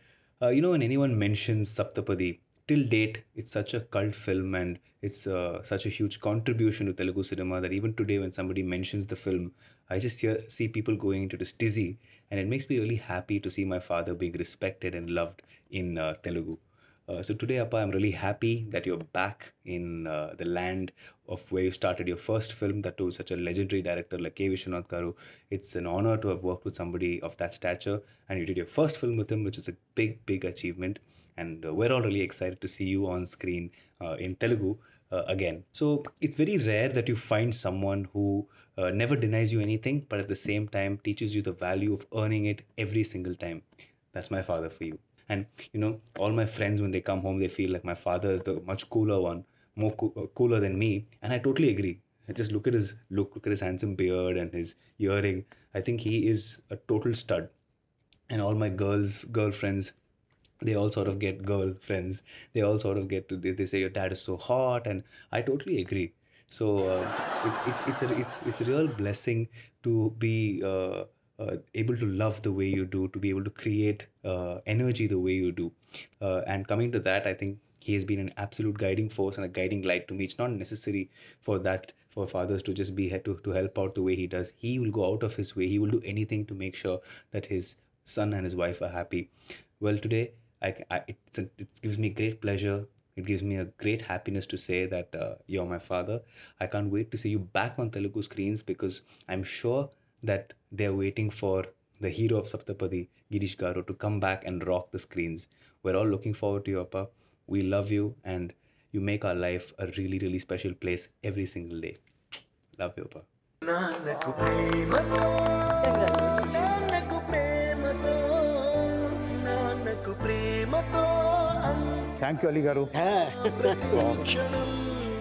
you know when anyone mentions Saptapadi till date it's such a cult film and it's uh, such a huge contribution to Telugu cinema that even today when somebody mentions the film I just hear, see people going into this dizzy and it makes me really happy to see my father being respected and loved in uh, Telugu. Uh, so today, Appa, I'm really happy that you're back in uh, the land of where you started your first film, that too such a legendary director like K. Vishwanath Garu. It's an honor to have worked with somebody of that stature, and you did your first film with him, which is a big, big achievement. And uh, we're all really excited to see you on screen uh, in Telugu uh, again. So it's very rare that you find someone who uh, never denies you anything, but at the same time teaches you the value of earning it every single time. That's my father for you. And you know, all my friends when they come home, they feel like my father is the much cooler one, more coo- uh, cooler than me, and I totally agree. I just look at his look, look at his handsome beard and his earring. I think he is a total stud. And all my girls, girlfriends, they all sort of get girlfriends. They all sort of get to they, they say your dad is so hot, and I totally agree. So uh, it's it's it's a it's it's a real blessing to be uh, uh, able to love the way you do, to be able to create uh, energy the way you do. Uh, and coming to that, I think he has been an absolute guiding force and a guiding light to me. It's not necessary for that for fathers to just be here to, to help out the way he does. He will go out of his way. He will do anything to make sure that his son and his wife are happy. Well, today I, c- I- it's a, it gives me great pleasure. It gives me a great happiness to say that uh, you're my father. I can't wait to see you back on Telugu screens because I'm sure that they're waiting for the hero of Saptapadi, Girish Garu, to come back and rock the screens. We're all looking forward to you, Appa. We love you and you make our life a really, really special place every single day. Love you పా
నాన్నకు ప్రేమతో నాన్నకు ప్రేమతో నాన్నకు ప్రేమతో
థ్యాంక్ యూ అలీ గారు
క్షణం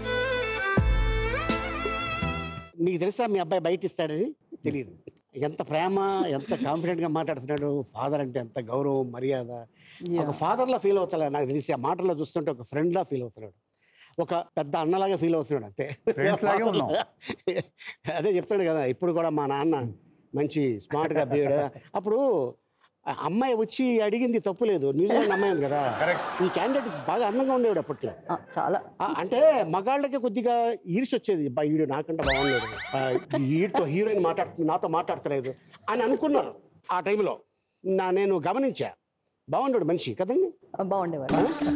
మీకు తెలుసా మీ అబ్బాయి బయట ఇస్తాడని తెలియదు ఎంత ప్రేమ ఎంత కాన్ఫిడెంట్ గా మాట్లాడుతున్నాడు ఫాదర్ అంటే ఎంత గౌరవం మర్యాద ఒక ఫాదర్ లా ఫీల్ అవుతాడు నాకు తెలిసి ఆ మాటల్లో చూస్తుంటే ఒక ఫ్రెండ్ లా ఫీల్ అవుతున్నాడు ఒక పెద్ద అన్నలాగా ఫీల్ అవుతున్నాడు అంతే
Friends లాగే ఉన్నాం.
అదే చెప్తాడు కదా ఇప్పుడు కూడా మా నాన్న మంచి స్మార్ట్ గా బిహేవ్ అప్పుడు ఆ అమ్మాయి వచ్చి అడిగింది తప్పు లేదు న్యూజిలాండ్ అమ్మాయి ఉంది కదా ఈ క్యాండిడేట్ బాగా అందంగా ఉండేవాడు అప్పట్లో
ఆ, చాలా
ఆ, అంటే మగాళ్ళకి కొద్దిగా ఈర్షి వచ్చేది బా ఈడు నాకంటే బాగున్నాడు ఆ, ఈడితో హీరోయిన్ మాట్లాడుతుంది నాతో మాట్లాడతలేదు అని అనుకున్నారు ఆ టైంలో నా నేను గమనించా బాగున్నాడు మనిషి కదండి
ఆ, బాగుండేవారు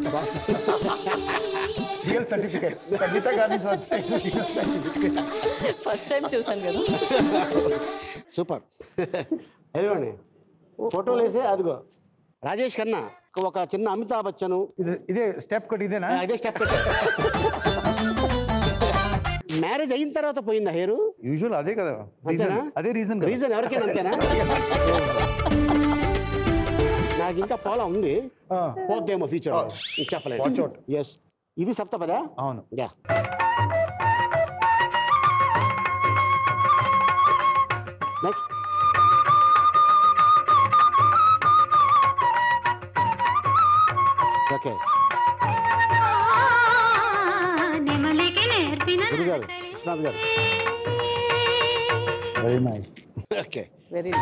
రియల్ సర్టిఫికేట్ సంగీత గారి నుంచి వస్తే రియల్ సర్టిఫికేట్
ఫస్ట్ టైం చూసాను కదా
సూపర్ ఎదురండి ఫోటోలు వేసే అదిగో రాజేష్ ఖన్నా ఒక చిన్న అమితాబ్ బచ్చను
ఇది ఇదే స్టెప్ కట్ ఇదేనా
ఆ, అదే స్టెప్ మ్యారేజ్ అయిన తర్వాత పోయిందా హెయిర్
యూజువల్ అదే కదా రీజన్
అంతేనా?
అదే రీజన్
రీజన్ ఎవరికైనా అంతేనా నాకు ఇంకా పోలా ఉంది పోద్దేమో ఫ్యూచర్ చెప్పలేదు
Watch out.
ఎస్ ఇది సప్తపదా
అవును
యా నెక్స్ట్ ఓకే
నెమలికి నేర్పిన
గురుగారు విశ్వనాథ్ గారు
వెరీ నైస్
ఓకే
వెరీ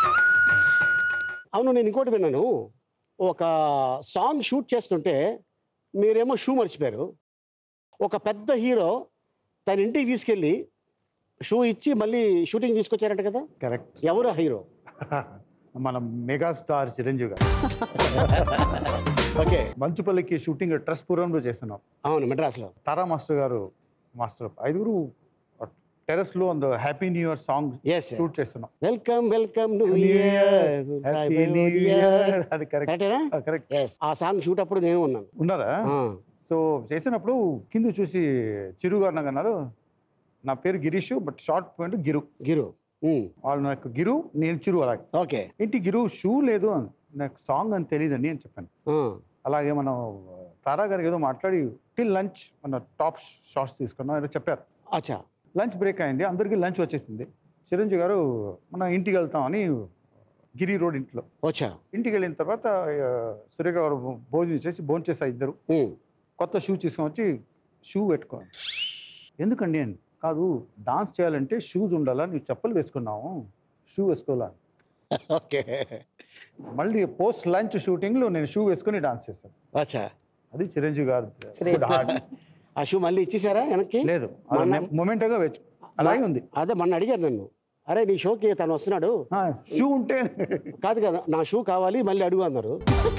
అవును నేను ఇంకోటి విన్నాను ఒక సాంగ్ షూట్ చేస్తుంటే మీరేమో షూ మర్చిపోయారు ఒక పెద్ద హీరో తన ఇంటికి తీసుకెళ్ళి షూ ఇచ్చి మళ్ళీ షూటింగ్ తీసుకొచ్చారంట కదా
కరెక్ట్
ఎవరు ఆ హీరో
మన మెగాస్టార్ చిరంజీవి గారు
ఓకే
మంచుపల్లికి షూటింగ్ ట్రస్పురంలో చేస్తున్నాం
అవును మెడ్రాస్లో
తారా మాస్టర్ గారు మాస్టర్ ఐదుగురు టెరస్ లో అంద happy new year song
Yes, sir.
Shoot చేస్తున్నాం
welcome welcome new
happy new year అది కరెక్ట్
కరెక్టేనా
కరెక్ట్
ఆ సాంగ్ షూట్ అప్పుడు నేను ఉన్నాను
ఉన్నారా
ఆ,
సో చేసినప్పుడు కింద చూసి చిరు గారు నాకు అన్నారు నా పేరు Girish but short point Giru
Giru um,
వాళ్ళు నాకు గిరు నేను చిరు అలాగే
ఓకే
ఏంటి గిరు షూ లేదు అని నాకు సాంగ్ అని తెలియదండి అని చెప్పాను
ఆ,
అలాగే మనం తారా గారికి ఏదో మాట్లాడి టిల్ లంచ్ మన టాప్ షార్ట్స్ తీసుకున్నాం ఏదో చెప్పారు
అచ్చా
లంచ్ బ్రేక్ అయింది అందరికీ లంచ్ వచ్చేసింది చిరంజీవి గారు మన ఇంటికి వెళ్తామని గిరి రోడ్ ఇంట్లో
వచ్చా
ఇంటికి వెళ్ళిన తర్వాత ఆ, సూర్య గారు భోజనం చేసి భోజనం చేసా ఇద్దరు
ఉమ్,
కొత్త షూ తీసుకొని వచ్చి షూ పెట్టుకోవాలి ఎందుకండి అని కాదు డాన్స్ చేయాలంటే షూస్ ఉండాలా నువ్వు చెప్పులు వేసుకున్నావు షూ వేసుకోవాలా
ఓకే
మళ్ళీ పోస్ట్ లంచ్ షూటింగ్లో నేను షూ వేసుకొని డాన్స్ చేశాను
అచ్చా
అది చిరంజీవి గారు
Great.
good heart.
ఆ షూ మళ్ళీ ఇచ్చేసారా వెనక్కి
లేదు
మొన్న-
మొమెంటగా వేచు అలాగే ఉంది
అదే మొన్న అడిగారు నన్ను అరే నీ షోకి తను వస్తున్నాడు
షూ ఉంటే
కాదు కదా నా షూ కావాలి మళ్ళీ అడుగు అన్నారు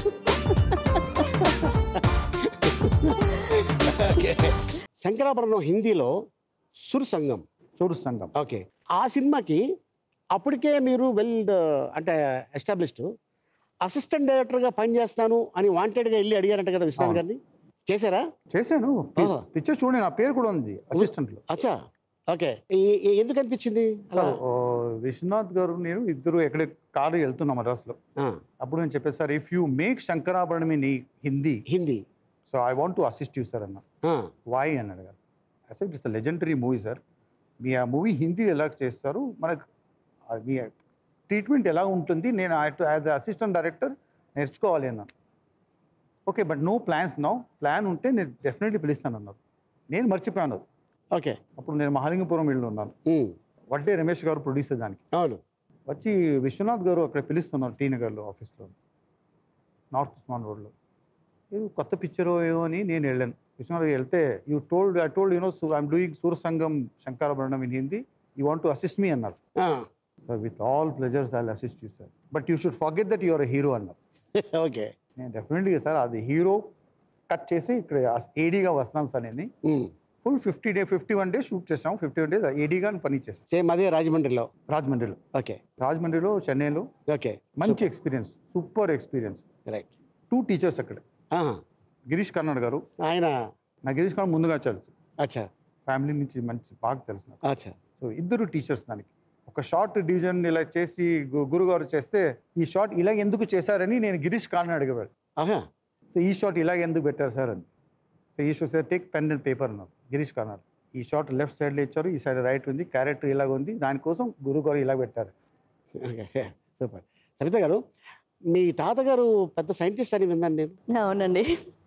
శంకరాభరణం హిందీలో సుర్ సంగం
సూర్య సంఘం
ఓకే ఆ సినిమాకి అప్పటికే మీరు వెల్ అంటే ఎస్టాబ్లిష్డ్ అసిస్టెంట్ డైరెక్టర్గా పనిచేస్తాను అని వాంటెడ్గా వెళ్ళి అడిగారంట కదా విశ్వనాథ్
అవును.
గారిని చేశారా
చేశాను
ఓహో.
పిక్చర్ చూడండి నా పేరు కూడా ఉంది అసిస్టెంట్లో
అచ్చా ఓకే ఈ- ఈ- ఎందుకు అనిపించింది అలా
ఓ, విశ్వనాథ్ గారు నేను ఇద్దరు ఎక్కడ కారు వెళ్తున్నాం మద్రాసులో
ఆ,
అప్పుడు నేను చెప్పేసి sir if you make Shankarabharanam in Hindi
Hindi
so I want to assist you sir అన్న
ఆ,
వై అని అడిగారు అసలు ఇట్స్ లెజెండరీ మూవీ సార్ మీ ఆ మూవీ హిందీ ఎలా చేస్తారు మనకు ఆ మీ ట్రీట్మెంట్ ఎలా ఉంటుంది నేను యాజ్ అసిస్టెంట్ డైరెక్టర్ నేర్చుకోవాలి అన్నాను okay but no plans no plan ఉంటే నేను డెఫినెట్లీ పిలుస్తాను అన్నారు నేను మర్చిపోయాను అది.
ఓకే
అప్పుడు నేను మహాలింగపురం వెళ్ళి ఉన్నాను
ఉమ్,
వడ్డే రమేష్ గారు ప్రొడ్యూసర్ దానికి
అవును
వచ్చి విశ్వనాథ్ గారు అక్కడ పిలుస్తున్నారు టీ నగర్లో ఆఫీస్లో నార్త్ ఉస్మాన్ రోడ్లో ఏదో కొత్త పిక్చర్ ఏమో అని నేను వెళ్ళాను విశ్వనాథ్ గారు వెళ్తే you told I told you know I'm doing Sur Sangam Shankarabharanam in Hindi you want to assist me అన్నారు
ఆ,
sir with all pleasures I assist you sir but you should forget that your hero అన్నారు
ఓకే
నేను డెఫినెట్గా సార్ అది హీరో కట్ చేసి ఇక్కడ ఏడీగా వస్తాను సార్ నేను
um,
full fifty day fifty one days shoot చేసాం ఫిఫ్టీ వన్ డేస్ ఏడీగా పని చేసాం
సేమ్ అదే రాజమండ్రిలో
రాజమండ్రిలో
ఓకే
రాజమండ్రిలో చెన్నైలో
ఓకే
మంచి experience super experience
right
two teachers అక్కడ
ఆహా,
గిరీష్ కర్నాడ్ గారు
ఆయన
నా గిరీష్ కర్నాడ్ ముందుగా తెలుసు
అచ్చా
ఫ్యామిలీ నుంచి మంచి బాగా తెలుసు నాకు
అచ్చా
సో సో ఇద్దరు టీచర్స్ దానికి ఒక షార్ట్ డివిజన్ ఇలా చేసి గు- గురుగారు చేస్తే ఈ షార్ట్ ఇలా ఎందుకు చేశారని నేను గిరీష్ కార్ని అడిగేవాడు
ఆహా
సో ఈ షాట్ ఇలాగ ఎందుకు పెట్టారు సార్ అని సో ఈ show sir take pen and paper అన్నారు గిరీష్ కార్నర్ ఈ షాట్ లెఫ్ట్ సైడ్లో ఇచ్చారు ఈ సైడ్ రైట్ ఉంది క్యారెక్టర్ ఇలాగ ఉంది దానికోసం గురుగారు ఇలా పెట్టారు
సూపర్ సరిత గారు మీ తాతగారు పెద్ద సైంటిస్ట్ అని విన్నాను నేను
అవునండి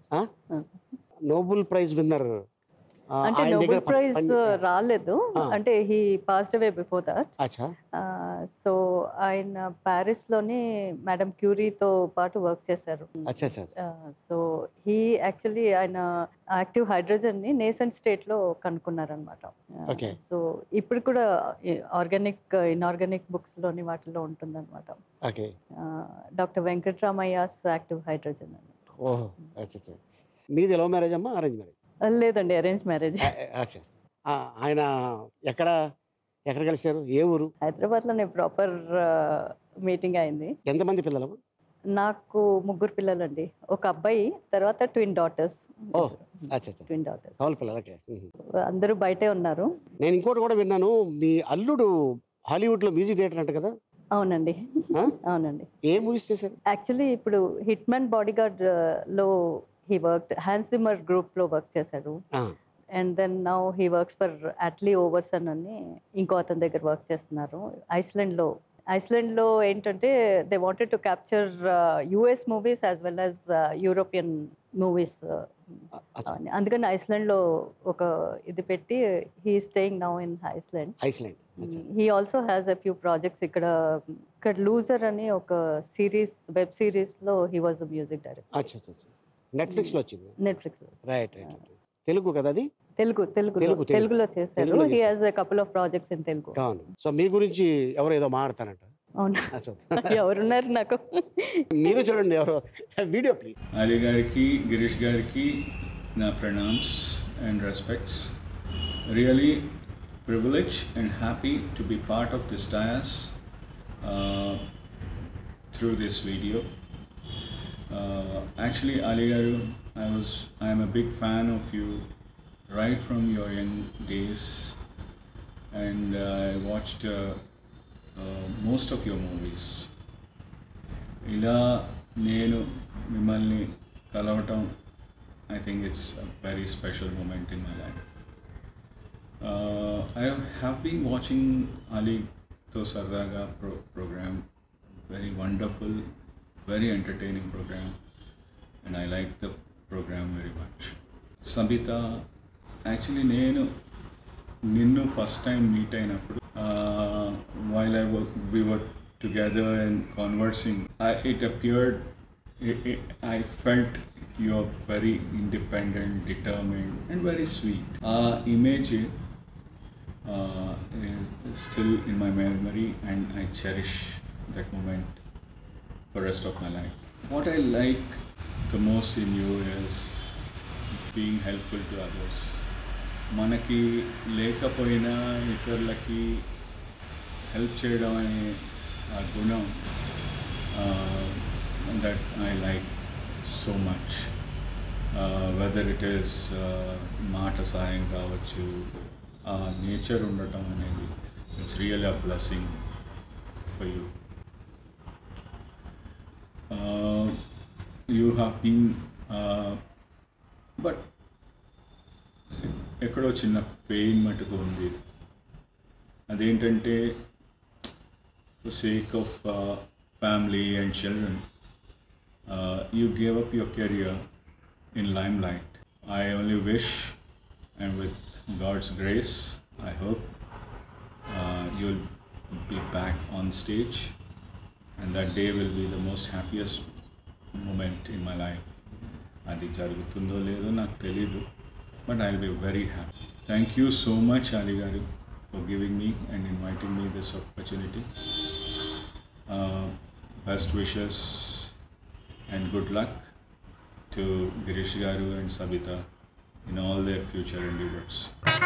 నోబెల్ ప్రైజ్ విన్నర్
అంటే నోబెల్ ప్రైజ్ రాలేదు
ఆ.
అంటే he passed away before that
అచ్చా
సో ఆయన ప్యారిస్ లోనే మేడం క్యూరీతో పాటు వర్క్ చేశారు
అచ్చా అచ్చా అచ్చా.
సో హీ యాక్చువల్లీ ఆయన యాక్టివ్ హైడ్రోజన్ ని నేసెంట్ స్టేట్ లో కనుక్కున్నారనమాట
Okay.
సో ఇప్పుడు కూడా ఆర్గానిక్ ఇన్ఆర్గానిక్ బుక్స్ లోని వాటిలో ఉంటుందన్నమాట
okay
doctor Venkatramaiah's active hydrogen అని
ఓహో అచ్చా అచ్చా మీది లవ్ మ్యారేజ్ అమ్మా అరేంజ్ మ్యారేజ్
ఆ, లేదండి అరేంజ్ మ్యారేజ్
అచ్చా ఆ, ఆయన ఎక్కడ ఎక్కడ కలిశారు ఏ ఊరు
హైదరాబాద్ లోనే ప్రాపర్ మీటింగ్ అయింది
ఎంతమంది పిల్లలు
నాకు ముగ్గురు పిల్లలండి ఒక అబ్బాయి తర్వాత ట్విన్ డాటర్స్
ఓ అచ్చా అచ్చా
ట్విన్ డాటర్స్
కౌలు పిల్లలు ఓకే మ్మ్.
అందరూ బయటే ఉన్నారు
నేను ఇంకోటి కూడా విన్నాను మీ అల్లుడు హాలీవుడ్లో మ్యూజిక్ డైరెక్టర్ అంట కదా
అవునండి
ఆ?
అవునండి
ఏ మూవీస్ చేశారు
యాక్చువల్లీ ఇప్పుడు హిట్ మ్యాన్ బాడీగార్డ్ లో హీ వర్క్ హ్యాన్సిమర్ గ్రూప్ లో వర్క్ చేశారు
ఆ.
And then now he works for Atli Orvarsson అని ఇంకో అతని దగ్గర వర్క్ చేస్తున్నారు ఐస్లాండ్ లో ఐస్లాండ్ లో ఏంటంటే they wanted to capture US movies as well as European movies
అచ్చా.
అందుకని ఐస్లాండ్ లో ఒక ఇది పెట్టి he staying now in Iceland
Iceland అచ్చా.
He also has a few projects ఇక్కడ ఇక్కడ లూజర్ అని ఒక సిరీస్ వెబ్ సిరీస్ లో హీ వాజ్ మ్యూజిక్ డైరెక్టర్
అచ్చా అచ్చా అచ్చా నెట్ఫ్లిక్స్లో వచ్చింది
నెట్ఫ్లిక్స్
రైట్ రైట్ తెలుగు కదా అది
తెలుగు తెలుగు
తెలుగు, తెలుగు.
తెలుగులో చేశారు
తెలుగులో
హీ
చేశారు.
Has a couple of projects in Telugu
అవును సో మీ గురించి ఎవరు ఏదో మాట్లాడతారంట
అవునా
అచ్చా.
ఎవరున్నారు నాకు
మీరు చూడండి ఎవరో వీడియో ప్లీజ్
అలీ గారికి గిరీష్ గారికి నా pranams and respects really privilege and happy to be part of this dais through this video actually Ali garu I was I'm a big fan of you right from your young days and I watched uh, uh, most of your movies ఇలా నేను మిమ్మల్ని కలవటం I think it's a very special moment in my life I have been watching అలీతో సరదాగా pro program very wonderful very entertaining program and I like the program very much Sabitha actually నేను నిన్ను ఫస్ట్ టైం మీట్ అయినప్పుడు while I we were together and conversing it appeared I felt you are very independent determined and very sweet ఆ image still in my memory and I cherish that moment for rest of my life. What I like the most in you is being helpful to others. మనకి లేకపోయినా ఇతరులకి హెల్ప్ చేయడం అనే ఆ గుణం that I like so much whether it is మాట సాయం కావచ్చు ఆ నేచర్ ఉండటం అనేది it's real a blessing for you uh, you have been uh, but ఎక్కడో చిన్న పెయిన్ మటుకు ఉంది అదేంటంటే sake of family and children you gave up your career in limelight I only wish and with God's grace I hope you will be back on stage and that day will be the most happiest moment in my life. అది జరుగుతుందో లేదో నాకు తెలీదు but I will be very happy thank you so much Ali garu for giving me and inviting me this opportunity best wishes and good luck to Girish garu and Sabitha in all their future endeavours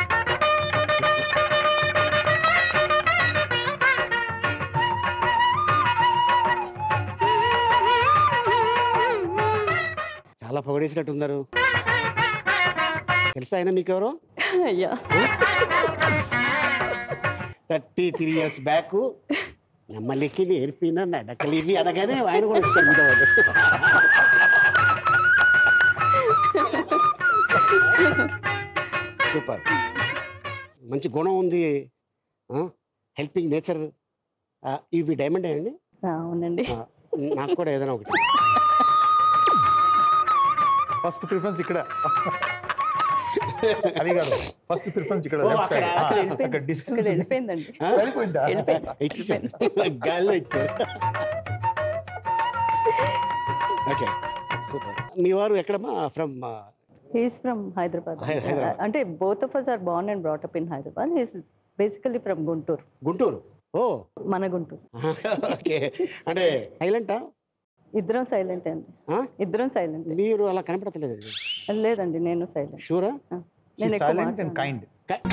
చాలా పొగడేసినట్టు ఉన్నారు తెలుసా ఆయన మీకెవరో
అయ్యా
థర్టీ త్రీ ఇయర్స్ బ్యాక్ నమ్మలికి నేర్పిన నడకలివి అనగానే ఆయన కూడా వచ్చాడు ఇంతవరకు. సూపర్ మంచి గుణం ఉంది హెల్పింగ్ నేచర్ ఇవి డైమండ్ అండి
ఆ, అవునండి
ఆ, నాకు కూడా ఏదైనా ఒకటి
ఫస్ట్ ప్రిఫరెన్స్ ఇక్కడ అది కాదు ఫస్ట్ ప్రిఫరెన్స్ ఇక్కడ
ఓ,
left
అక్కడ,
side.
అక్కడ
ఆ,
వెళ్ళిపోయింది.
అక్కడ
అక్కడ
డిస్టెన్స్
వెళ్ళిపోయిందండి
ఆ?
వెళ్ళిపోయిందా
వెళ్ళిపోయింది.
ఇచ్చేసాను గాల్లో ఇచ్చారు ఓకే సూపర్ మీ వారు ఎక్కడమ్మా ఫ్రమ్
హీస్ ఫ్రమ్ హైదరాబాద్
హై- హైదరాబాద్.
అంటే both of us are born and brought up in Hyderabad he's basically from Guntur
Guntur ఓ
మన గుంటూరు
ఓకే అంటే సైలెంటా
ఇద్దరం సైలెంట్ అండి
ఆ?
ఇద్దరం సైలెంట్
మీరు అలా కనపడతలేదండి
లేదండి నేను సైలెంట్
షూరా
నేను ఎక్కువ
సైలెంట్ అండ్
మాట్లాడను.
కైండ్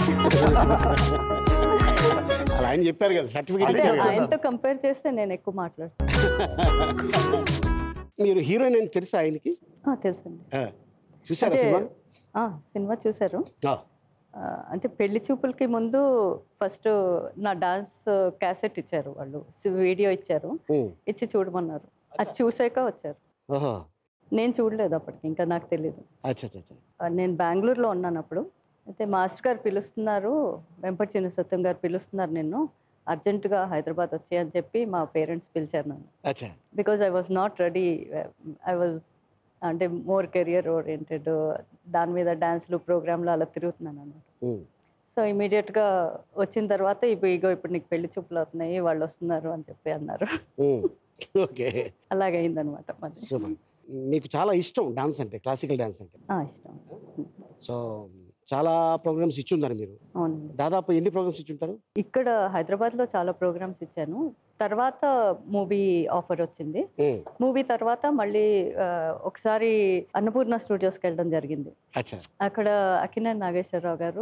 అలా ఆయన చెప్పారు కదా సర్టిఫికేట్
అంటే
ఇచ్చారు కదా
ఆయనతో కంపేర్ చేస్తే నేను ఎక్కువ మాట్లాడతాను
మీరు హీరోయిన్ అని తెలుసా ఆయనకి
ఆ, తెలుసండి
ఆ, చూసారా
అంటే
సినిమా
ఆ, సినిమా చూశారు
ఆ,
ఆ, అంటే పెళ్లి చూపులకి ముందు ఫస్ట్ నా డాన్స్ క్యాసెట్ ఇచ్చారు వాళ్ళు వీడియో ఇచ్చారు
ఉమ్,
ఇచ్చి చూడమన్నారు అది చూసాక వచ్చారు
ఓహో
నేను చూడలేదు అప్పటికి ఇంకా నాకు తెలియదు
అచ్చా అచ్చా అచ్చా.
ఆ, నేను బెంగళూరులో ఉన్నాను అప్పుడు అయితే మాస్టర్ గారు పిలుస్తున్నారు వెంపటి చిన్న సత్యం గారు పిలుస్తున్నారు నిన్ను అర్జెంటుగా హైదరాబాద్ వచ్చి అని చెప్పి మా పేరెంట్స్ పిలిచారు నన్ను
అచ్చా
because I was not ready I was అంటే మోర్ కెరియర్ ఓరియంటెడ్ దాని మీద డ్యాన్స్లు ప్రోగ్రాంలు అలా తిరుగుతున్నాను అన్నమాట
ఉమ్,
సో ఇమీడియట్గా వచ్చిన తర్వాత ఇప్పుడు ఇగో ఇప్పుడు నీకు పెళ్లి చూపులు అవుతున్నాయి వాళ్ళు వస్తున్నారు అని చెప్పి అన్నారు
ఉమ్, ఓకే
అలాగే అయిందనమాట మరి
సూపర్ మీకు చాలా ఇష్టం డాన్స్ అంటే క్లాసికల్ డాన్స్ అంటే
ఆ, ఇష్టం
సో చాలా ప్రోగ్రామ్స్ ఇచ్చున్నారు మీరు
అవునండి
దాదాపు ఎన్ని ప్రోగ్రామ్స్ ఇచ్చుంటారు
ఇక్కడ హైదరాబాద్లో చాలా ప్రోగ్రామ్స్ ఇచ్చాను తర్వాత మూవీ ఆఫర్ వచ్చింది
ఉమ్,
మూవీ తర్వాత మళ్ళీ ఆ, ఒకసారి అన్నపూర్ణ స్టూడియోస్కి వెళ్ళడం జరిగింది
అచ్చా
అక్కడ అక్కినేని నాగేశ్వరరావు గారు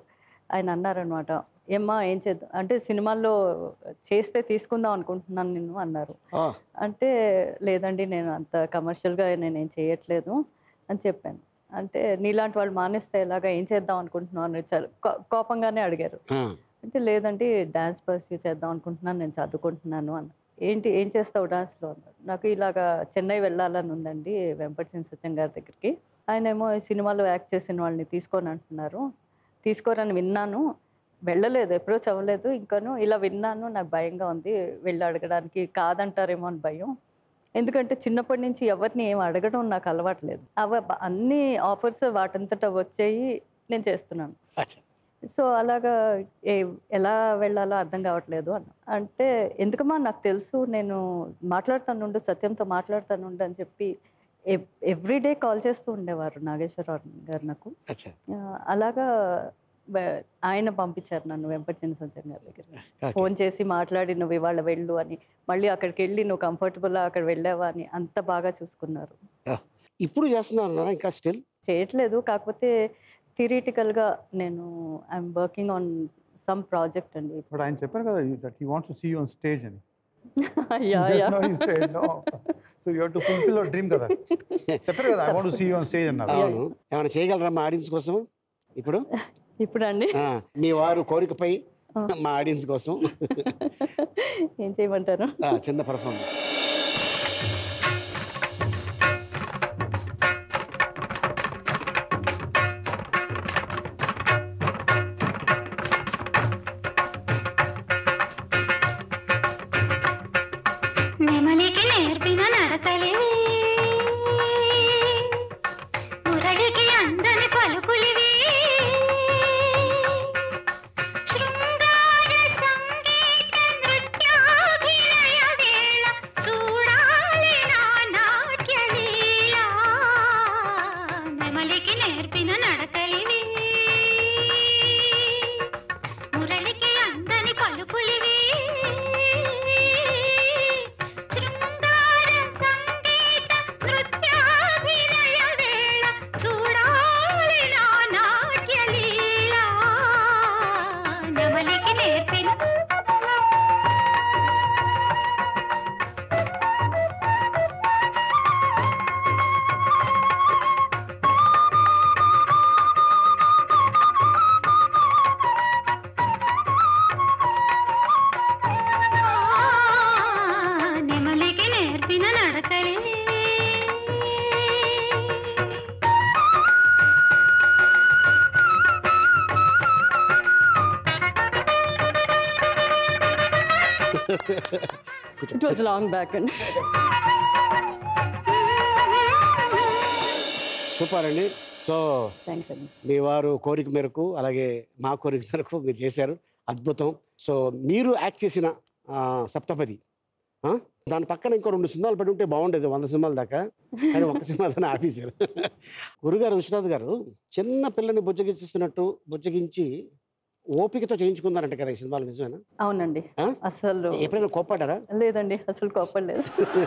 ఆయన అన్నారనమాట ఏమ్మా ఏం చేద్దాం అంటే సినిమాల్లో చేస్తే తీసుకుందాం అనుకుంటున్నాను నేను అన్నారు
ఆ,
అంటే లేదండి నేను అంత కమర్షియల్గా నేనేం చేయట్లేదు అని చెప్పాను అంటే నీలాంటి వాళ్ళు మానేస్తే ఎలాగా ఏం చేద్దాం అనుకుంటున్నావు అని చాలా కో- కోపంగానే అడిగారు
ఆ,
అంటే లేదండి డ్యాన్స్ పర్స్యూ చేద్దాం అనుకుంటున్నాను నేను చదువుకుంటున్నాను అన్న ఏంటి ఏం చేస్తావు డాన్స్లో అన్నారు నాకు ఇలాగా చెన్నై వెళ్ళాలని ఉందండి వెంపటి సింగ్ సత్యం గారి దగ్గరికి ఆయన ఏమో ఈ సినిమాలో యాక్ట్ చేసిన వాళ్ళని తీసుకొని అంటున్నారు తీసుకోరని విన్నాను వెళ్ళలేదు అప్రోచ్ అవ్వలేదు ఇంకాను ఇలా విన్నాను నాకు భయంగా ఉంది వెళ్ళి అడగడానికి కాదంటారేమో అని భయం ఎందుకంటే చిన్నప్పటి నుంచి ఎవరిని ఏం అడగడం నాకు అలవాట్లేదు అవ అన్ని ఆఫర్స్ వాటంతటా వచ్చాయి నేను చేస్తున్నాను
అచ్చా
సో అలాగా ఏ ఎలా వెళ్ళాలో అర్థం కావట్లేదు అన్న అంటే ఎందుకమ్మా నాకు తెలుసు నేను మాట్లాడుతానుండు సత్యంతో మాట్లాడుతానుండు అని చెప్పి ఎవ్రీడే కాల్ చేస్తూ ఉండేవారు నాగేశ్వరరావు గారు నాకు
అచ్చా
ఆ, అలాగా బ- ఆయన పంపించారు నన్ను వెంపటి చిన్న సత్యం గారి దగ్గర
ఓకే.
ఫోన్ చేసి మాట్లాడి నువ్వు ఇవాళ వెళ్ళు అని మళ్ళీ అక్కడికి వెళ్ళి నువ్వు కంఫర్టబుల్ అక్కడ వెళ్ళావా అని అంత బాగా చూసుకున్నారు
ఇప్పుడు చేస్తున్నారు ఇంకా స్టిల్
చేయట్లేదు కాకపోతే థియరిటికల్గా నేను I'm working on some project అండి
బట్ ఆయన చెప్పారు కదా that he wants to see on stage అని
yeah
Just
yeah
now you said no. So you have to fulfill your dream కదా చెప్పారు కదా I want to see on stage అన్నారు
అవును ఏమైనా చేయగలరా మా ఆడియన్స్ కోసం ఇప్పుడు
ఇప్పుడు అండి
ఆ, మీ వారు కోరికపై మా ఆడియన్స్ కోసం
ఏం చేయమంటారు
ఆ, చిన్న పర్ఫార్మెన్స్
నెమలికి నేర్పిన నడకలివి మురడికి అందని పలుకులివి శృంగార సంగీత నృత్యాభినయ వేళ
it was long back and
super అండి సో
థ్యాంక్స్ అండి
మీ వారు కోరిక మేరకు అలాగే మా కోరిక మేరకు మీరు చేశారు అద్భుతం సో మీరు యాక్ట్ చేసిన ఆ, సప్తపది ఆ? దాని పక్కన ఇంకో రెండు సినిమాలు పెట్టి ఉంటే బాగుండేది వంద సినిమాల దాకా కానీ ఒక్క సినిమాలోనే ఆపేశారు గురుగారు విశ్వనాథ్ గారు చిన్న పిల్లని బుజ్జగించిస్తున్నట్టు బుజ్జగించి ఓపికతో చేయించుకున్నారంట కదా ఈ సినిమాలు నిజమేనా
అవునండి
ఆ?
అసలు
ఎప్పుడైనా కోప్పడ్డారా
లేదండి అసలు కోపడలేదు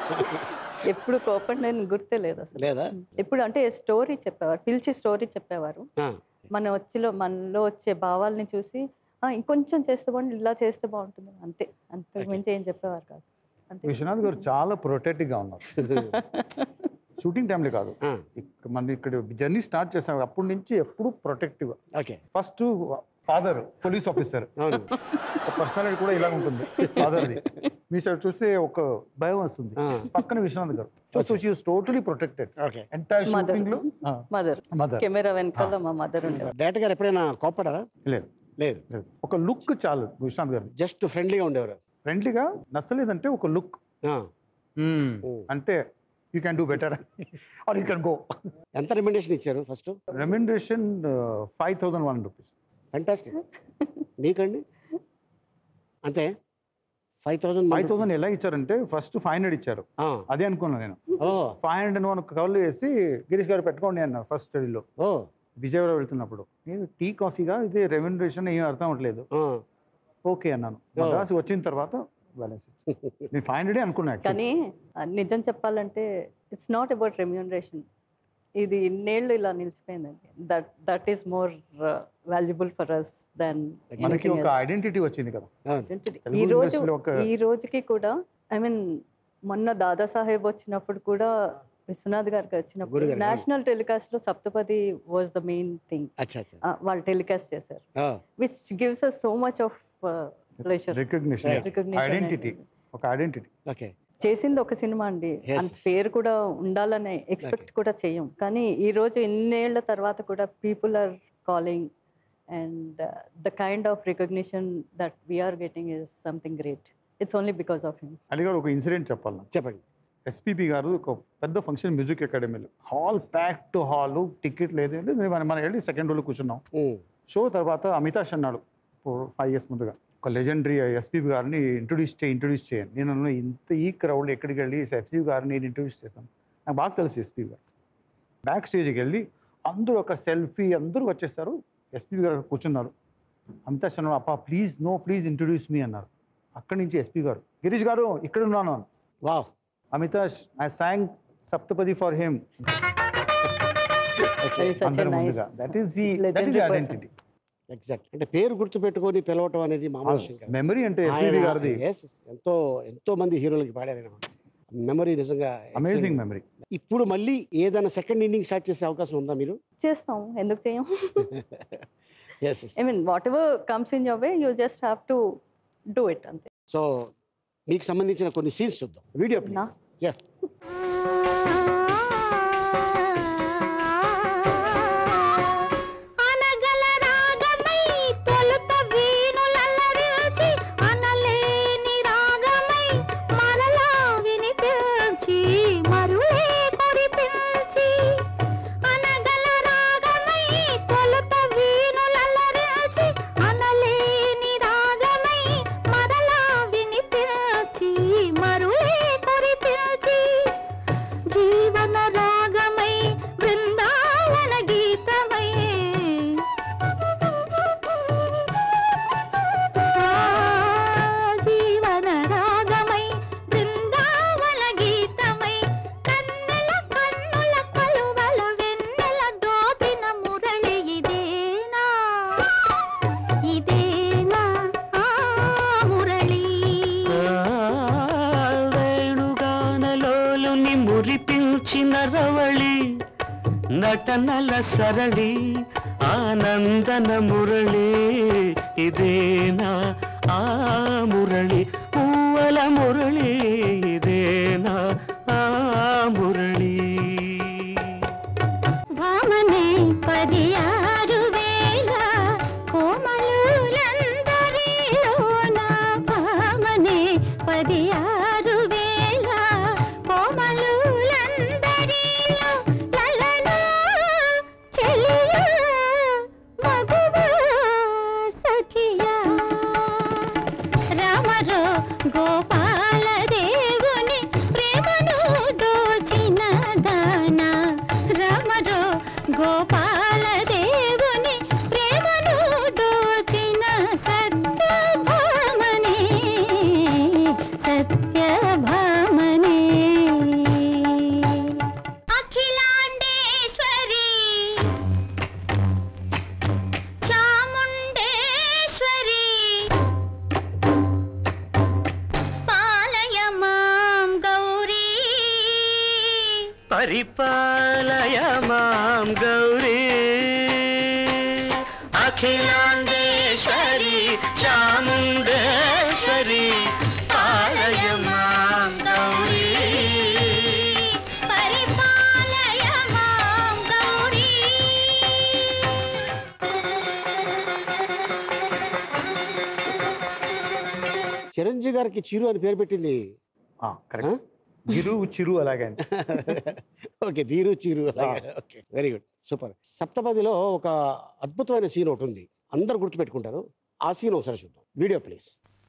ఎప్పుడు కోపం నేను గుర్తే లేదు అసలు
లేదా
ఎప్పుడు అంటే స్టోరీ చెప్పేవారు పిలిచి స్టోరీ చెప్పేవారు
ఆ,
మన వచ్చిలో మనలో వచ్చే భావాల్ని చూసి "ఆ, ఇంకొంచెం చేస్తే బాగుంటుంది ఇలా చేస్తే బాగుంటుంది అంతే అంతకు మించి ఏం చెప్పేవారు కాదు అంతే
విశ్వనాథ్ గారు చాలా ప్రొటెక్టివ్గా ఉన్నారు షూటింగ్ టైంలో కాదు
ఆ,
ఇక్క- మన ఇక్కడ జర్నీ స్టార్ట్ చేసాం అప్పటి నుంచి ఎప్పుడు protective
okay
first father police officer
అవును
పర్సనాలిటీ కూడా ఇలా ఉంటుంది ఫాదర్ది మీ సైడ్ చూస్తే ఒక భయం వస్తుంది
ఆ,
పక్కన విశ్వనాథ్ గారు so so she's totally protected
okay
entire
Mother.
Shooting లో
మదర్
మదర్
కెమెరా వెనకాల మా మదర్ ఉండేవారు
డైరెక్టర్ గారు ఎప్పుడైనా కోప్పడారా
లేదు
లేదు
లేదు ఒక లుక్ చాలు విశ్వనాథ్ గారు
జస్ట్ ఫ్రెండ్లీగా ఉండేవారు
ఫ్రెండ్లీగా నచ్చలేదంటే ఒక లుక్
ఆ,
అంటే you can do better or you can go
ఎంత రికమెండేషన్ ఇచ్చారు first
remuneration five thousand one rupees
fantastic నీకండి అంతే ఫైవ్ థౌజండ్
ఫైవ్ థౌసండ్ ఎలా ఇచ్చారంటే ఫస్ట్ ఫైవ్ హండ్రెడ్ ఇచ్చారు అదే అనుకున్నాను నేను
ఓ
ఫైవ్ హండ్రెడ్ వన్ కవర్లు వేసి గిరీష్ గారు పెట్టుకోండి అన్నారు ఫస్ట్ స్టడీలో
ఓ
విజయవాడ వెళ్తున్నప్పుడు నేను టీ కాఫీగా ఇది రెమ్యునరేషన్ ఏం అర్థం అవ్వట్లేదు
ఆ,
ఓకే అన్నాను మద్రాసు వచ్చిన తర్వాత బ్యాలెన్స్ నేను ఫైవ్ హండ్రెడే అనుకున్నా actually.
కానీ ఆ, నిజం చెప్పాలంటే ఇట్స్ నాట్ అబౌట్ రెమ్యూనరేషన్ ఇది ఇన్నేళ్ళు ఇలా నిలిచిపోయిందండి that that is more valuable for us then
మనకి ఒక ఐడెంటిటీ వచ్చింది కదా
అవును.
తెలుగు
ఈ రోజు
industry లో ఒక-
ఈ రోజుకి కూడా ఐ మీన్ మొన్న దాదాసాహెబ్ వచ్చినప్పుడు కూడా విశ్వనాథ్ గారికి వచ్చినప్పుడు
గురుగారు, అవును.
నేషనల్ టెలికాస్ట్ లో Saptapadi was the main thing
అచ్చా అచ్చా
వాళ్ళు టెలికాస్ట్ చేశారు
ఆ,
which gives us so much of pleasure
recognition
Recognition
identity
and-
ఒక ఐడెంటిటీ
ఓకే
చేసింది ఒక సినిమా అండి
Yes.
అంత పేరు కూడా ఉండాలని ఎక్స్పెక్ట్ కూడా చేయం కానీ ఈ రోజు ఇన్నేళ్ల తర్వాత కూడా people are calling and the kind of recognition that we're getting is something great it's only because of him
Ali garu ఒక ఇన్సిడెంట్ చెప్పాలి నాకు.
చెప్పండి
ఎస్పీబీ గారు ఒక పెద్ద ఫంక్షన్ మ్యూజిక్ అకాడమీలో hall pack to hall ticket లేదు ఏంటి మనం మనం వెళ్ళి సెకండ్ రోజు కూర్చున్నాం
ఉమ్,
షో తర్వాత అమితాష్ అన్నాడు ఫైవ్ ఇయర్స్ ముందుగా ఒక లెజెండరీ ఎస్పీబీ గారిని ఇంట్రొడ్యూస్ చేయి ఇంట్రొడ్యూస్ చేయండి నేను అన్నాను, ఇంత ఈ క్రౌడ్లో ఎక్కడికి వెళ్ళి ఎస్పీబీ గారిని నేను ఇంట్రొడ్యూస్ చేస్తాను నాకు బాగా తెలుసు ఎస్పీబీ గారు బ్యాక్ స్టేజ్కి వెళ్ళి అందరూ ఒక సెల్ఫీ అందరూ వచ్చేస్తారు ఎస్పీబీ గారు కూర్చున్నారు అమితాష్ అన్నాడు అప్ప please no please introduce me అన్నారు అక్కడి నుంచి ఎస్పీ గారు గిరీష్ గారు ఇక్కడ ఉన్నాను అని.
Wow
Amitash I sang Saptapadi for him అందరి ముందుగా that is the that is the identity
exact అంటే పేరు గుర్తు పెట్టుకొని పిలవటం అనేది మామూలు విషయం కాదు.
మెమరీ అంటే ఎస్పీబీ
ఆయన-
గారిది
yes, yes, ఎంతో ఎంతో మంది హీరోలకి పాడారు మెమరీ నిజంగా
అమేజింగ్ మెమరీ
ఇప్పుడు మళ్ళీ ఏదైనా సెకండ్ ఇన్నింగ్ స్టార్ట్ చేసే అవకాశం ఉందా మీరు
చేస్తాం ఎందుకు చేయం
yes
I mean whatever comes in your way you just have to do it అంతే
సో మీకు సంబంధించిన కొన్ని సీన్స్ చూద్దాం వీడియో
నా
యా
అనగల రాగమై తొలుత వీణులల్లరించి అనలేని రాగమై మరలా వినిపించి మరులే కురిపించి అనగల రాగమై తొలుత వీణులల్లరించి అనలేని రాగమై మరలా వినిపించి మరులే కురిపించి జీవన రాగమై బృందావన గీతమై జీవన రాగమై బృందావన గీతమై కన్నెల కన్నుల కలువల వెన్నెల దోపిన మురళి ఇదేనా ఇదేనా ఆ మురళి
వేణుగానలోలుని మురిపించిన రవళి నటనల సరళి ఆనందన మురళి ఇదేనా ఆ మురళి పూవల మురళి ఇదేనా ఆ మురళి
భామనే పది ఆరు వేల కోమలులందరిలోన భామనే
పరిపాలయ మాం గౌరీ అఖిలాండేశ్వరి చాముండేశ్వరి పాలయ మాం గౌరీ
పరిపాలయ మాం గౌరీ
చిరంజీవి గారికి చిరు అని పేరు పెట్టింది
కరెక్ట్ గిరు చిరు అలాగే అండి
okay Dheeru Chiru okay very good super సప్తపదిలో ఒక అద్భుతమైన సీన్ ఒకటి ఉంది అందరు గుర్తుపెట్టుకుంటారు ఆ సీన్ ఒకసారి చూద్దాం వీడియో ప్లీజ్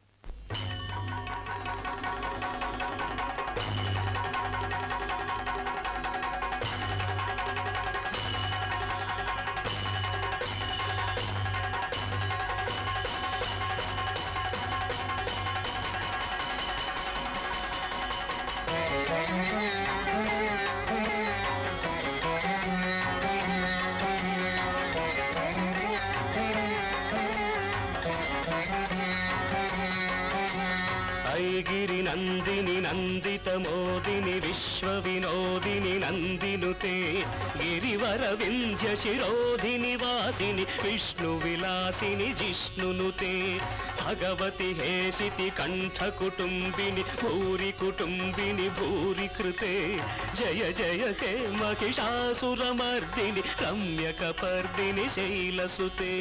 ఐగిరి నందిని నందిత మోదిని విశ్వ వినోదిని నందినుతే గిరివర వింధ్య శిరోధిని వాసిని విష్ణు విలాసిని జిష్ణునుతే భగవతి హేషితి కంఠ కుటుంబిని భూరి కుటుంబిని భూరి కృతే జయ జయ హే మహిషాసురమర్దిని రమ్యకపర్దిని శైలసుతే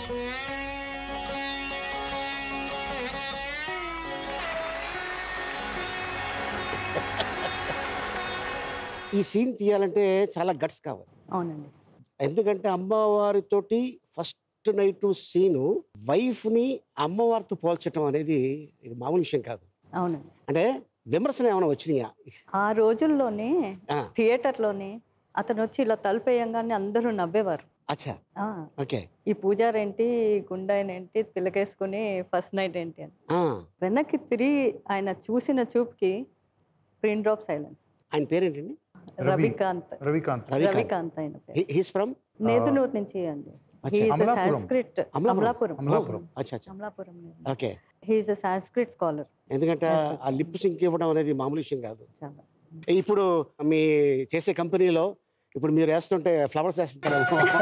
ఈ సీన్ తీయాలంటే చాలా గట్స్ కావాలి
అవునండి
ఎందుకంటే అమ్మవారితోటి ఫస్ట్ నైట్ సీను వైఫ్ని అమ్మవారితో పోల్చడం అనేది ఇది మామూలు విషయం కాదు
అవునండి
అంటే విమర్శలు ఏమైనా వచ్చినాయా
ఆ రోజుల్లోనే
ఆ,
థియేటర్లోనే అతను వచ్చి ఇలా తలుపేయంగానే అందరూ నవ్వేవారు
అచ్చా
ఆ,
ఓకే
ఈ పూజారేంటి గుండాయనేంటి పిల్లకేసుకుని ఫస్ట్ నైట్ ఏంటి అని
ఆ,
వెనక్కి తిరిగి ఆయన చూసిన చూపుకి ప్రిన్ డ్రాప్ సైలెన్స్
ఆయన పేరేంటండి
రవి.
రవికాంత్
రవికాంత్
రవికాంత్
రవికాంత్ ఆయన పేరు
హీస్ ఫ్రమ్
నేదునూరు నుంచి అండి
అచ్చా.
అమలాపురం.
సాంస్క్రిట్ అమలాపురం
అమలాపురం.
అచ్చా అచ్చా
Amalapuram
okay
he's a Sanskrit scholar
ఎందుకంటే
Yes, yes,
ఆ లిప్ సింక్ ఇవ్వడం అనేది మామూలు విషయం కాదు
చాలా
ఇప్పుడు మీ చేసే కంపెనీలో ఇప్పుడు మీరు వేస్తుంటే ఫ్లవర్స్ వేస్తుంటారు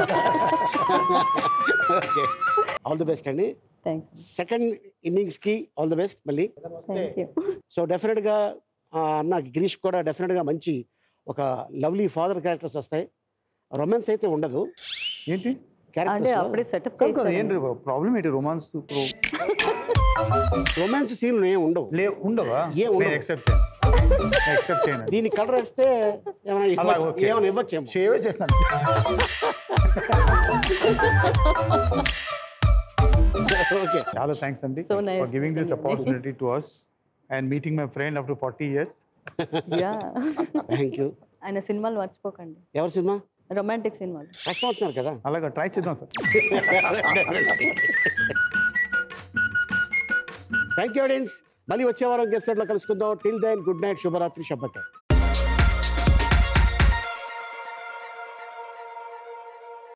ఓకే ఆల్ ది బెస్ట్ అండి
థ్యాంక్స్
సెకండ్ ఇన్నింగ్స్కి ఆల్ ది బెస్ట్ మళ్ళీ
థ్యాంక్ యూ
సో డెఫినెట్గా అన్న గిరీష్ కూడా డెఫినెట్గా మంచి ఒక లవ్లీ ఫాదర్ క్యారెక్టర్స్ వస్తాయి రొమాన్స్ అయితే ఉండదు
ఏంటి
అంటే
క్యారెక్టర్స్
అప్పుడే సెటప్
కాదు కదా, ఏంటి ప్రాబ్లం ఏంటి రొమాన్స్
రొమాన్స్ సీన్లు ఏమి ఉండవు
లే ఉండవా
ఏ ఉండవు.
నేను ఎక్సెప్ట్ చేయను ఎక్సెప్ట్ చేయను
దీన్ని కలర్ వేస్తే ఏమైనా
అలా
ఇవ్వచ్చు-
ఓకే.
ఏమైనా ఇవ్వచ్చేమో
షేవే చేస్తాను
ఓకే
చాలా థ్యాంక్స్ అండి
So nice
for giving this
meeting you.
Opportunity to us and meeting my friend after forty years
yeah
thank you
ఆయన సినిమాలు మర్చిపోకండి
ఎవరి సినిమా
రొమాంటిక్ సినిమాలు
కష్టం అవుతున్నారు కదా
అలాగా ట్రై చేద్దాం సార్
థ్యాంక్ యూ ఆడియన్స్ మళ్ళీ వచ్చే వారం గెస్ట్ లో కలుసుకుందాం టిల్ దెన్ గుడ్ నైట్ శుభరాత్రి శుభకర్